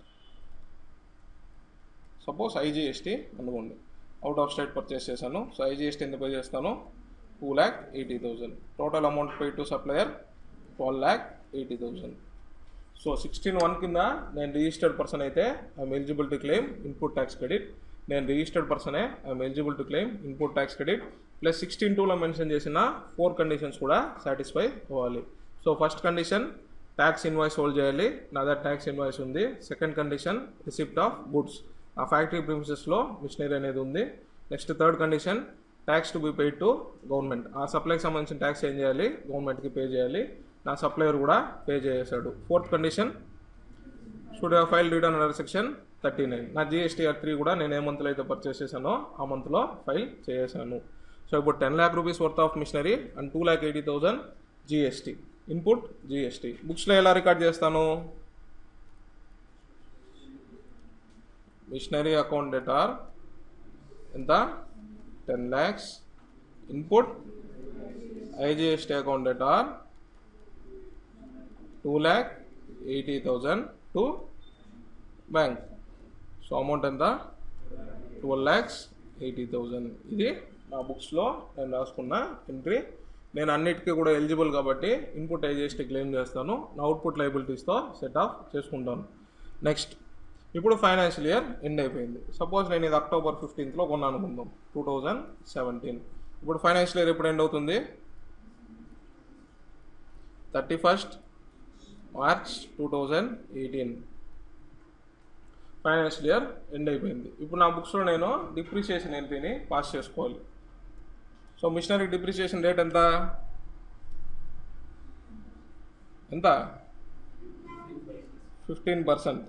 suppose IGST అనుకోండి అవుట్ ఆఫ్ స్టేట్ పర్చేస్ చేశాను సో ఐజిఎస్టీ ఎంత పే చేస్తాను two lakh eighty thousand total amount pay to supplier twelve lakh eighty thousand so sixteen one కింద నేను రిజిస్టర్డ్ పర్సన్ అయితే I'm eligible to claim input tax credit నేను registered పర్సనే I'm eligible to claim input tax credit plus sixteen టూలో mention చేసిన four conditions కూడా satisfy అవ్వాలి so first condition tax invoice hold చేయాలి నా దగ్గర ట్యాక్స్ ఇన్వాయిస్ ఉంది second condition receipt of goods ఆ ఫ్యాక్టరీ ప్రిమిసెస్లో మిషనరీ అనేది ఉంది next third condition tax to be paid to government ఆ సప్లైకి సంబంధించిన ట్యాక్స్ ఏం చేయాలి గవర్నమెంట్కి పే చేయాలి నా సప్లయర్ కూడా పే చేసేసాడు fourth condition should have file return under section thirty nine నా జిఎస్టీఆర్ త్రీ కూడా నేను ఏ మంత్లో అయితే పర్చేస్ చేశానో ఆ మంత్లో ఫైల్ చేశాను సో ఇప్పుడు ten lakh rupees worth of machinery and two lakh eighty thousand GST input GST బుక్స్లో ఎలా రికార్డ్ చేస్తాను మిషనరీ అకౌంట్ డేటార్ ఎంత ten lakhs input IGST account debtor two lakh eighty thousand to bank so amount ఎంత ట్వెల్వ్ ల్యాక్స్ ఎయిటీ థౌజండ్ ఇది నా బుక్స్లో నేను రాసుకున్న ఎంట్రీ నేను అన్నిటికీ కూడా ఎలిజిబుల్ కాబట్టి ఇన్పుట్ ఐజిఎస్టీ క్లెయిమ్ చేస్తాను నా అవుట్పుట్ లైబిలిటీస్తో సెట్ ఆఫ్ చేసుకుంటాను నెక్స్ట్ ఇప్పుడు ఫైనాన్షియల్ ఇయర్ ఎండ్ అయిపోయింది సపోజ్ నేను ఇది అక్టోబర్ ఫిఫ్టీన్త్లో కొన్నాను అనుకుందాం టూ థౌజండ్ సెవెంటీన్ ఇప్పుడు ఫైనాన్షియల్ ఇయర్ ఎప్పుడు ఎండ్ అవుతుంది thirty first March two thousand eighteen financial year end అయిపోయింది ఇప్పుడు నా బుక్స్లో నేను డిప్రిసియేషన్ ఎంట్రీని పాస్ చేసుకోవాలి సో మిషనరీ డిప్రిసియేషన్ రేట్ ఎంత ఎంత ఫిఫ్టీన్ పర్సెంట్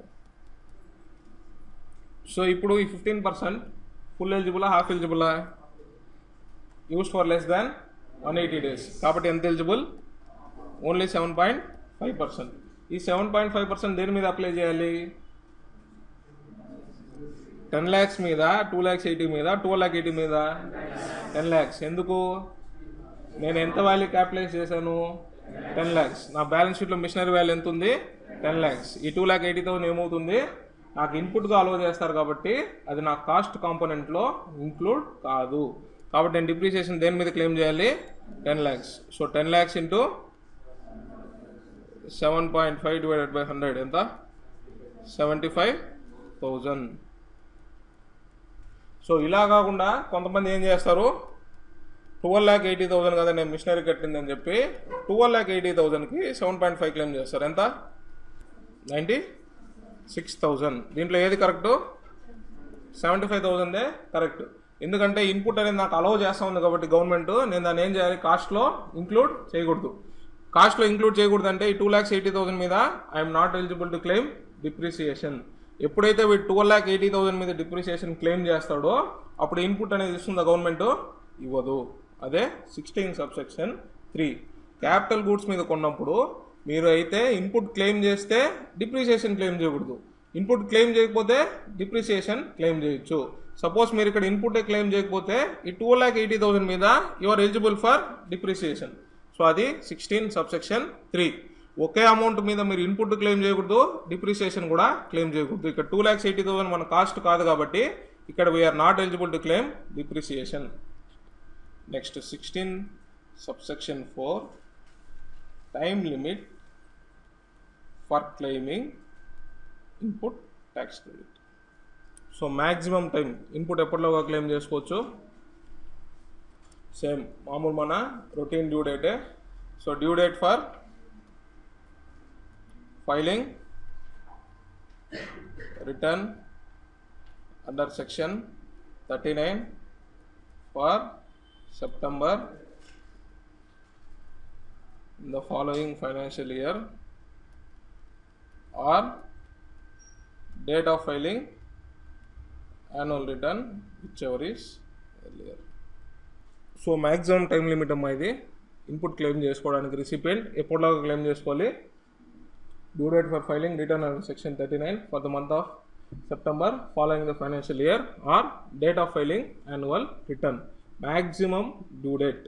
సో ఇప్పుడు ఈ ఫిఫ్టీన్ పర్సెంట్ ఫుల్ ఎలిజిబులా హాఫ్ ఎలిజిబులా used for less than one eighty days కాబట్టి ఎంత eligible only seven point five percent ఈ సెవెన్ పాయింట్ ఫైవ్ పర్సెంట్ దేని మీద అప్లై చేయాలి టెన్ ల్యాక్స్ మీద టూ ల్యాక్స్ ఎయిటీ మీద టూ ల్యాక్ ఎయిటీ మీద టెన్ ల్యాక్స్ ఎందుకు నేను ఎంత వాల్యూ క్యాపిటలైజ్ చేశాను టెన్ ల్యాక్స్ నా బ్యాలెన్స్ షీట్లో మిషనరీ వాల్యూ ఎంత ఉంది టెన్ ల్యాక్స్ ఈ టూ ల్యాక్ ఎయిటీ థౌసండ్ ఏమవుతుంది నాకు ఇన్పుట్గా అలో చేస్తారు కాబట్టి అది నా కాస్ట్ కాంపోనెంట్లో ఇంక్లూడ్ కాదు కాబట్టి నేను డిప్రిసియేషన్ దేని మీద క్లెయిమ్ చేయాలి ten lakhs so ten lakhs into seven point five divided by hundred ఎంత సెవెంటీ ఫైవ్ థౌజండ్ సో ఇలా కాకుండా కొంతమంది ఏం చేస్తారు ట్వెల్వ్ ల్యాక్ ఎయిటీ థౌసండ్ కదా నేను మిషనరీ కట్టిందని చెప్పి ట్వెల్వ్ ల్యాక్ ఎయిటీ థౌసండ్కి సెవెన్ పాయింట్ ఫైవ్ క్లెయిమ్ చేస్తారు ఎంత నైంటీ సిక్స్ థౌజండ్ దీంట్లో ఏది కరెక్ట్ సెవెంటీ ఫైవ్ థౌజండే కరెక్ట్ ఎందుకంటే ఇన్పుట్ అనేది నాకు అలౌ చేస్తా ఉంది కాబట్టి గవర్నమెంట్ నేను దాన్ని ఏం చేయాలి కాస్ట్లో ఇంక్లూడ్ చేయకూడదు కాస్ట్లో ఇంక్లూడ్ చేయకూడదు అంటే ఈ టూ ల్యాక్స్ ఎయిటీ థౌసండ్ మీద I'm not eligible to claim depreciation ఎప్పుడైతే వీడు ట్వెల్వ్ ల్యాక్ ఎయిటీ థౌసండ్ మీద డిప్రిసియేషన్ క్లెయిమ్ చేస్తాడో అప్పుడు ఇన్పుట్ అనేది ఇస్తుందా గవర్నమెంట్ ఇవ్వదు అదే sixteen subsection three capital goods మీద కొన్నప్పుడు మీరు అయితే ఇన్పుట్ క్లెయిమ్ చేస్తే డిప్రిసియేషన్ క్లెయిమ్ చేయకూడదు ఇన్పుట్ క్లెయిమ్ చేయకపోతే డిప్రిసియేషన్ క్లెయిమ్ చేయొచ్చు సపోజ్ మీరు ఇక్కడ ఇన్పుట్ క్లెయిమ్ చేయకపోతే ఈ టూ ల్యాక్ ఎయిటీ థౌసండ్ మీద you are eligible for depreciation so అది సిక్స్టీన్ సబ్సెక్షన్ త్రీ ఒకే అమౌంట్ మీద మీరు ఇన్పుట్ క్లెయిమ్ చేయకూడదు డిప్రిసియేషన్ కూడా క్లెయిమ్ చేయకూడదు ఇక్కడ టూ ల్యాక్స్ ఎయిటీ థౌసండ్ మన కాస్ట్ కాదు కాబట్టి ఇక్కడ we are not eligible to claim depreciation next sixteen subsection four time limit for claiming input tax credit so maximum time input ఎప్పటిలోగా క్లెయిమ్ చేసుకోవచ్చు సేమ్ మామూలు మన రొటీన్ డ్యూ డేటే so due date for filing return under section thirty nine for September in the following financial year or date of filing annual return whichever is earlier so maximum time limit అమ్మా ఇది input claim చేసుకోవడానికి recipient ఎప్పటిలాగా claim చేసుకోవాలి due date for filing return and section thirty nine for the month of September following the financial year or date of filing annual return maximum due date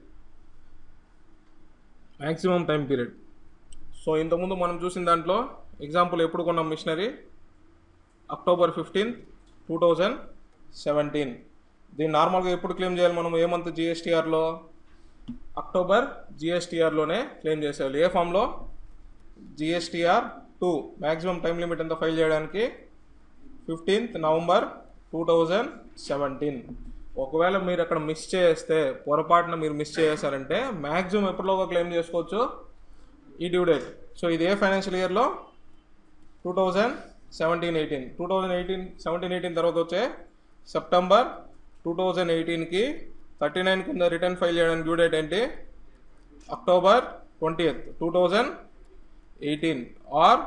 maximum time period so ఇంతకుముందు మనం చూసిన దాంట్లో example ఎప్పుడు కొన్నాం machinery October fifteenth two thousand seventeen దీన్ని నార్మల్గా ఎప్పుడు claim చేయాలి మనం ఏ మంత్ జిఎస్టీఆర్లో అక్టోబర్ జిఎస్టీఆర్లోనే క్లెయిమ్ చేసేయాలి ఏ ఫామ్లో GSTR two maximum time limit ఎంత ఫైల్ చేయడానికి fifteenth November two thousand seventeen ఒకవేళ మీరు అక్కడ మిస్ చేస్తే పొరపాటున మీరు మిస్ చేసారంటే మ్యాక్సిమం ఎప్పటిలోగా క్లెయిమ్ చేసుకోవచ్చు ఈ డ్యూ డేట్ సో ఇది ఏ ఫైనాన్షియల్ ఇయర్లో two thousand seventeen eighteen two thousand eighteen seventeen eighteen తర్వాత వచ్చే సెప్టెంబర్ టూ థౌజండ్ ఎయిటీన్కి థర్టీ నైన్ కింద రిటర్న్ ఫైల్ చేయడానికి డ్యూ డేట్ ఏంటి October twenty eighth two thousand eighteen or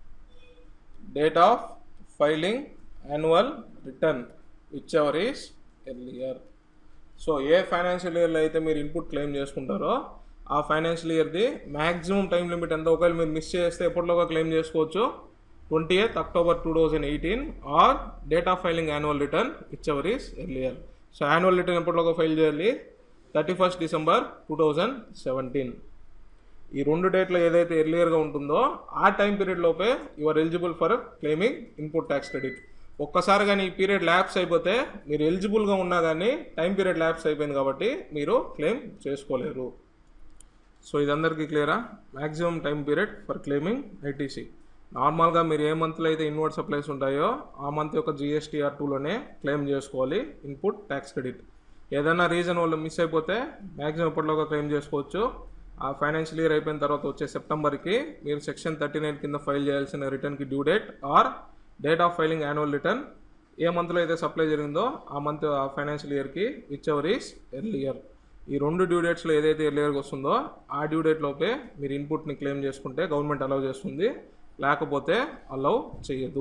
date of filing annual return whichever is earlier so ఏ financial ఇయర్లో అయితే మీరు ఇన్పుట్ క్లెయిమ్ చేసుకుంటారో ఆ ఫైనాన్షియల్ ఇయర్ది మ్యాక్సిమం టైం లిమిట్ ఎంత ఒకవేళ మీరు మిస్ చేస్తే ఎప్పటిలోగా క్లెయిమ్ చేసుకోవచ్చు twenty eighth October two thousand eighteen or date of filing annual return whichever is earlier so annual return ఎప్పటిలోగా ఫైల్ చేయాలి thirty first December two thousand seventeen ఈ రెండు డేట్లో ఏదైతే ఎర్లియర్గా ఉంటుందో ఆ టైం పీరియడ్ లోపే you are eligible for claiming input tax credit ఒక్కసారి కానీ ఈ పీరియడ్ ల్యాప్స్ అయిపోతే మీరు ఎలిజిబుల్గా ఉన్నా కానీ టైం పీరియడ్ ల్యాప్స్ అయిపోయింది కాబట్టి మీరు క్లెయిమ్ చేసుకోలేరు సో ఇది అందరికీ క్లియరా maximum time period for claiming ITC నార్మల్గా మీరు ఏ మంత్లో అయితే ఇన్వర్ట్ సప్లైస్ ఉంటాయో ఆ మంత్ యొక్క జిఎస్టీఆర్ టూలోనే క్లెయిమ్ చేసుకోవాలి ఇన్పుట్ ట్యాక్స్ క్రెడిట్ ఏదైనా రీజన్ వల్ల మిస్ అయిపోతే మ్యాక్సిమం ఎప్పటిలోగా క్లెయిమ్ చేసుకోవచ్చు ఆ ఫైనాన్షియల్ ఇయర్ అయిపోయిన తర్వాత వచ్చే సెప్టెంబర్కి మీరు సెక్షన్ థర్టీ నైన్ కింద ఫైల్ చేయాల్సిన రిటర్న్కి due date or date of filing annual return ఏ మంత్లో అయితే సప్లై జరిగిందో ఆ మంత్ ఆ ఫైనాన్షియల్ ఇయర్కి విచ్ ఎవర్ ఈస్ ఎర్లియర్ ఈ రెండు డ్యూ డేట్స్లో ఏదైతే ఎర్లియర్గా వస్తుందో ఆ డ్యూ డేట్ లోపే మీరు ఇన్పుట్ని క్లెయిమ్ చేసుకుంటే గవర్నమెంట్ అలౌ చేస్తుంది లేకపోతే అలౌ చేయదు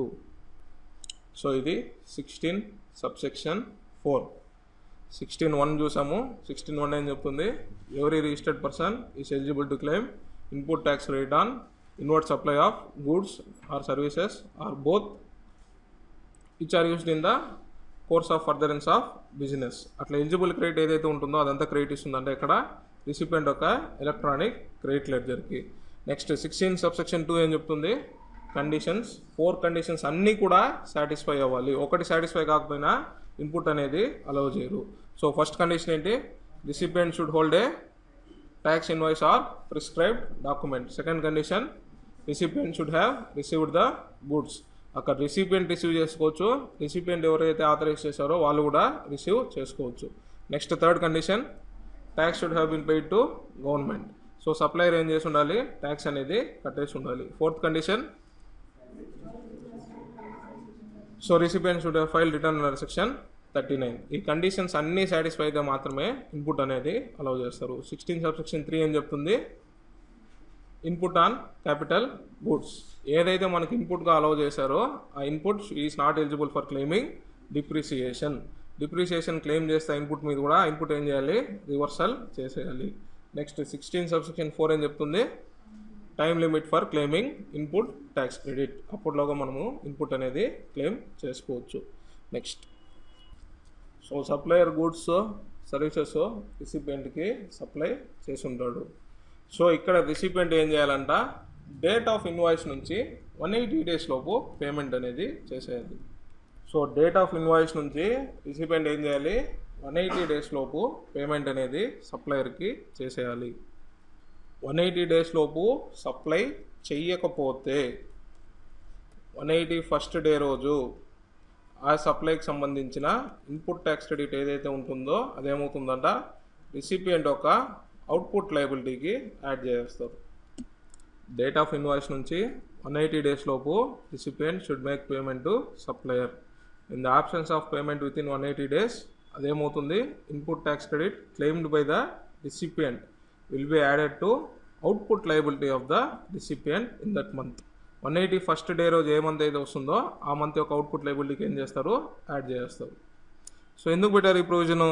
సో ఇది sixteen subsection four sixteen one చూసాము సిక్స్టీన్ వన్ ఏం చెప్తుంది every registered person is eligible to claim input tax rate on inward supply of goods or services or both which are used in the course of furtherance of business అట్లా eligible credit ఏదైతే ఉంటుందో అదంతా credit ఇస్తుందంటే ఇక్కడ recipient ఒక electronic credit లెడ్జర్కి next sixteen subsection two ఏం చెప్తుంది కండిషన్స్ ఫోర్ కండిషన్స్ అన్నీ కూడా సాటిస్ఫై అవ్వాలి ఒకటి సాటిస్ఫై కాకపోయినా ఇన్పుట్ అనేది అలౌ చేయరు సో ఫస్ట్ కండిషన్ ఏంటి recipient should hold a tax invoice or prescribed document second condition recipient should have received the goods అక్కడ రిసిపియంట్ రిసీవ్ చేసుకోవచ్చు రిసిపియంట్ ఎవరైతే ఆథరైజ్ చేశారో వాళ్ళు కూడా రిసీవ్ చేసుకోవచ్చు next third condition tax should have been paid to government so supplier ఏం చేసి ఉండాలి ట్యాక్స్ అనేది కట్టేసి ఉండాలి fourth condition so recipient should file return under section thirty nine ఈ కండిషన్స్ అన్నీ సాటిస్ఫై అయితే మాత్రమే ఇన్పుట్ అనేది అలౌ చేస్తారు సిక్స్టీన్ సబ్ సెక్షన్ త్రీ ఏం చెప్తుంది ఇన్పుట్ ఆన్ క్యాపిటల్ గుడ్స్ ఏదైతే మనకి ఇన్పుట్గా అలౌ చేశారో ఆ input is not eligible for claiming depreciation depreciation claim చేస్తే ఇన్పుట్ మీద కూడా ఇన్పుట్ ఏం చేయాలి రివర్సల్ చేసేయాలి next sixteen sub subsection four ఏం చెప్తుంది time limit for claiming input tax credit అప్పట్లోగా మనము ఇన్పుట్ అనేది క్లెయిమ్ చేసుకోవచ్చు next so supplier goods services రిసిపియంట్కి సప్లై చేసి ఉంటాడు సో ఇక్కడ రిసిపియంట్ ఏం చేయాలంట డేట్ ఆఫ్ ఇన్వాయిస్ నుంచి వన్ ఎయిటీ డేస్ లోపు పేమెంట్ అనేది చేసేయాలి సో డేట్ ఆఫ్ ఇన్వాయిస్ నుంచి రిసిపియంట్ ఏం చేయాలి వన్ ఎయిటీ డేస్ లోపు పేమెంట్ అనేది సప్లయర్కి చేసేయాలి వన్ ఎయిటీ డేస్ లోపు సప్లై చెయ్యకపోతే వన్ ఎయిటీ ఫస్ట్ డే రోజు ఆ సప్లైకి సంబంధించిన ఇన్పుట్ ట్యాక్స్ క్రెడిట్ ఏదైతే ఉంటుందో అదేమవుతుందంట రిసిపియంట్ యొక్క అవుట్పుట్ లైబిలిటీకి యాడ్ చేస్తారు డేట్ ఆఫ్ ఇన్వాయిస్ నుంచి వన్ ఎయిటీ డేస్ లోపు recipient should make payment to supplier in the absence of payment within one eighty days అదేమవుతుంది input tax credit claimed by the recipient will be added to output liability of the recipient in that month one eighty first day రోజు ఏ month అయితే వస్తుందో ఆ month యొక్క output లైబిలిటీకి ఏం చేస్తారు add చేస్తారు సో ఎందుకు పెట్టారు ఈ ప్రొవిజను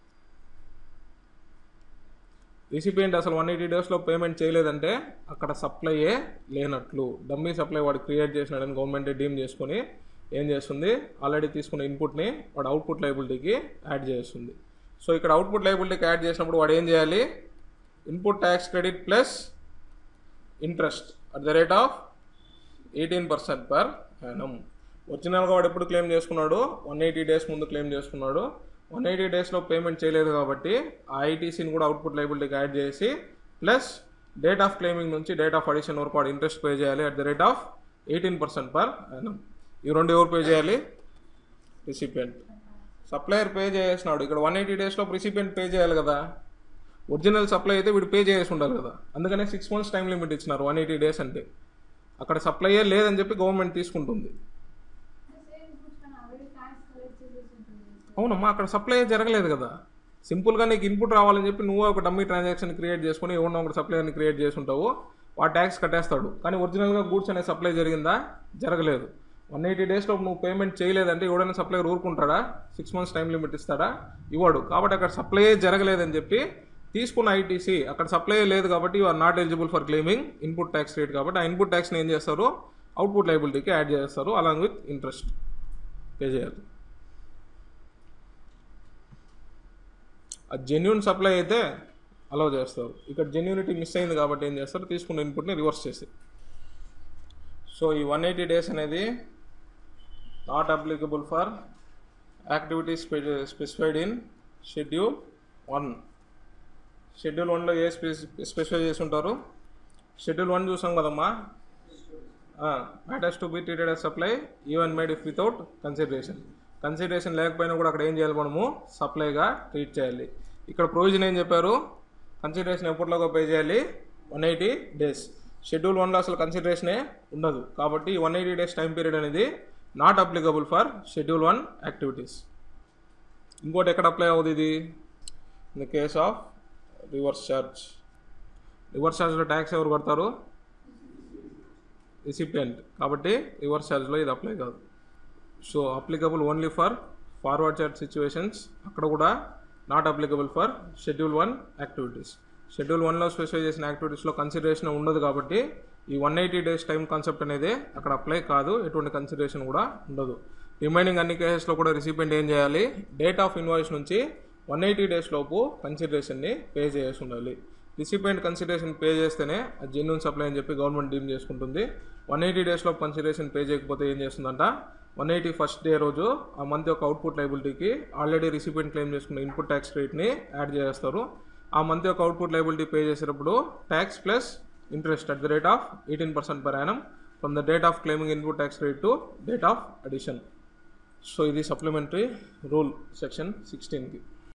రిసిపియంట్ అసలు వన్ ఎయిటీ డేస్లో పేమెంట్ చేయలేదంటే అక్కడ సప్లైయే లేనట్లు డమ్మీ సప్లై వాడు క్రియేట్ చేసినాడని గవర్నమెంట్ డీమ్ చేసుకొని ఏం చేస్తుంది ఆల్రెడీ తీసుకున్న ఇన్పుట్ని వాడు అవుట్పుట్ లైబిలిటీకి యాడ్ చేస్తుంది సో ఇక్కడ అవుట్పుట్ లైబిలిటీకి యాడ్ చేసినప్పుడు వాడు ఏం చేయాలి input tax credit plus interest at the rate of eighteen percent per annum ఒరిజినల్గా వాడు ఎప్పుడు క్లెయిమ్ చేసుకున్నాడు వన్ ఎయిటీ డేస్ ముందు క్లెయిమ్ చేసుకున్నాడు వన్ ఎయిటీ డేస్లో పేమెంట్ చేయలేదు కాబట్టి ఆ ఐటీసీని కూడా అవుట్పుట్ లైబిలిటీకి యాడ్ చేసి ప్లస్ డేట్ ఆఫ్ క్లెయిమింగ్ నుంచి డేట్ ఆఫ్ అడిషన్ వరకు వాడు ఇంట్రెస్ట్ పే చేయాలి at the rate of eighteen percent per annum ఈ రెండు ఎవరు పే చేయాలి రిసిపియంట్ సప్లయర్ పే చేసినాడు ఇక్కడ వన్ ఎయిటీ డేస్లో రిసిపియంట్ పే చేయాలి కదా ఒరిజినల్ సప్లై అయితే వీడు పే చేసి ఉండాలి కదా అందుకనే సిక్స్ మంత్స్ టైం లిమిట్ ఇచ్చినారు వన్ ఎయిటీ డేస్ అంటే అక్కడ సప్లైయే లేదని చెప్పి గవర్నమెంట్ తీసుకుంటుంది అవునమ్మా అక్కడ సప్లై జరగలేదు కదా సింపుల్గా నీకు ఇన్పుట్ రావాలని చెప్పి నువ్వు ఒక డమ్మీ ట్రాన్సాక్షన్ క్రియేట్ చేసుకుని ఎవరినో ఒక సప్లైని క్రియేట్ చేసి ఉంటావు వాడు ట్యాక్స్ కట్టేస్తాడు కానీ ఒరిజినల్గా గూడ్స్ అనే సప్లై జరిగిందా జరగలేదు వన్ ఎయిటీ డేస్లో నువ్వు పేమెంట్ చేయలేదంటే ఎవడైనా సప్లై ఊరుకుంటాడా సిక్స్ మంత్స్ టైం లిమిట్ ఇస్తాడా ఇవ్వడు కాబట్టి అక్కడ సప్లై జరగలేదని చెప్పి తీసుకున్న ఐటీసీ అక్కడ సప్లై లేదు కాబట్టి you are not eligible for claiming input tax rate కాబట్టి ఆ ఇన్పుట్ ట్యాక్స్ని ఏం చేస్తారు అవుట్పుట్ లైబిలిటీకి యాడ్ చేస్తారు అలాంగ్ విత్ ఇంట్రెస్ట్ పే చేయాలి ఆ జెన్యున్ సప్లై అయితే అలౌ చేస్తారు ఇక్కడ జెన్యూనిటీ మిస్ అయింది కాబట్టి ఏం చేస్తారు తీసుకున్న ఇన్పుట్ని రివర్స్ చేసి సో ఈ వన్ ఎయిటీ డేస్ అనేది not applicable for activities specified in schedule one schedule వన్లో ఏ స్పెసిఫై చేసి ఉంటారు షెడ్యూల్ వన్ చూసాం కదమ్మా matters to be treated as supply even made if without consideration consideration లేకపోయినా కూడా అక్కడ ఏం చేయాలి మనము సప్లైగా ట్రీట్ చేయాలి ఇక్కడ ప్రొవిజన్ ఏం చెప్పారు కన్సిడరేషన్ ఎప్పటిలోగా పే చేయాలి వన్ ఎయిటీ డేస్ షెడ్యూల్ వన్లో అసలు కన్సిడరేషనే ఉండదు కాబట్టి one eighty days time period అనేది not applicable for schedule one activities ఇంకోటి ఎక్కడ అప్లై అవుతుంది ఇది in the case of reverse charge reverse ఛార్జ్లో ట్యాక్స్ ఎవరు కడతారు రిసిపియంట్ కాబట్టి రివర్స్ ఛార్జ్లో ఇది అప్లై కాదు so applicable only for forward charge situations అక్కడ కూడా not applicable for schedule one activities schedule వన్లో స్పెసిఫై చేసిన యాక్టివిటీస్లో కన్సిడరేషన్ ఉండదు కాబట్టి ఈ one eighty days time concept అనేది అక్కడ అప్లై కాదు ఎటువంటి కన్సిడరేషన్ కూడా ఉండదు రిమైనింగ్ అన్ని కేసెస్లో కూడా రిసిపియంట్ ఏం చేయాలి డేట్ ఆఫ్ ఇన్వాయిస్ నుంచి వన్ ఎయిటీ డేస్ లోపు కన్సిడరేషన్ని పే చేసి ఉండాలి రిసిపియంట్ కన్సిడరేషన్ పే చేస్తేనే అది జెన్యున్ సప్లై అని చెప్పి గవర్నమెంట్ డీమ్ చేసుకుంటుంది వన్ ఎయిటీ డేస్లో కన్సిడరేషన్ పే చేయకపోతే ఏం చేస్తుందంట వన్ ఎయిటీ ఫస్ట్ డే రోజు ఆ మంత్ యొక్క అవుట్పుట్ లైబిలిటీకి ఆల్రెడీ రిసిపియంట్ క్లెయిమ్ చేసుకున్న ఇన్పుట్ ట్యాక్స్ రేట్ని యాడ్ చేస్తారు ఆ మంత్ యొక్క అవుట్పుట్ లైబిలిటీ పే చేసేటప్పుడు tax plus interest at the rate of 18% per annum from the date of claiming input tax credit to date of addition. So ఇది supplementary rule section సిక్స్టీన్కి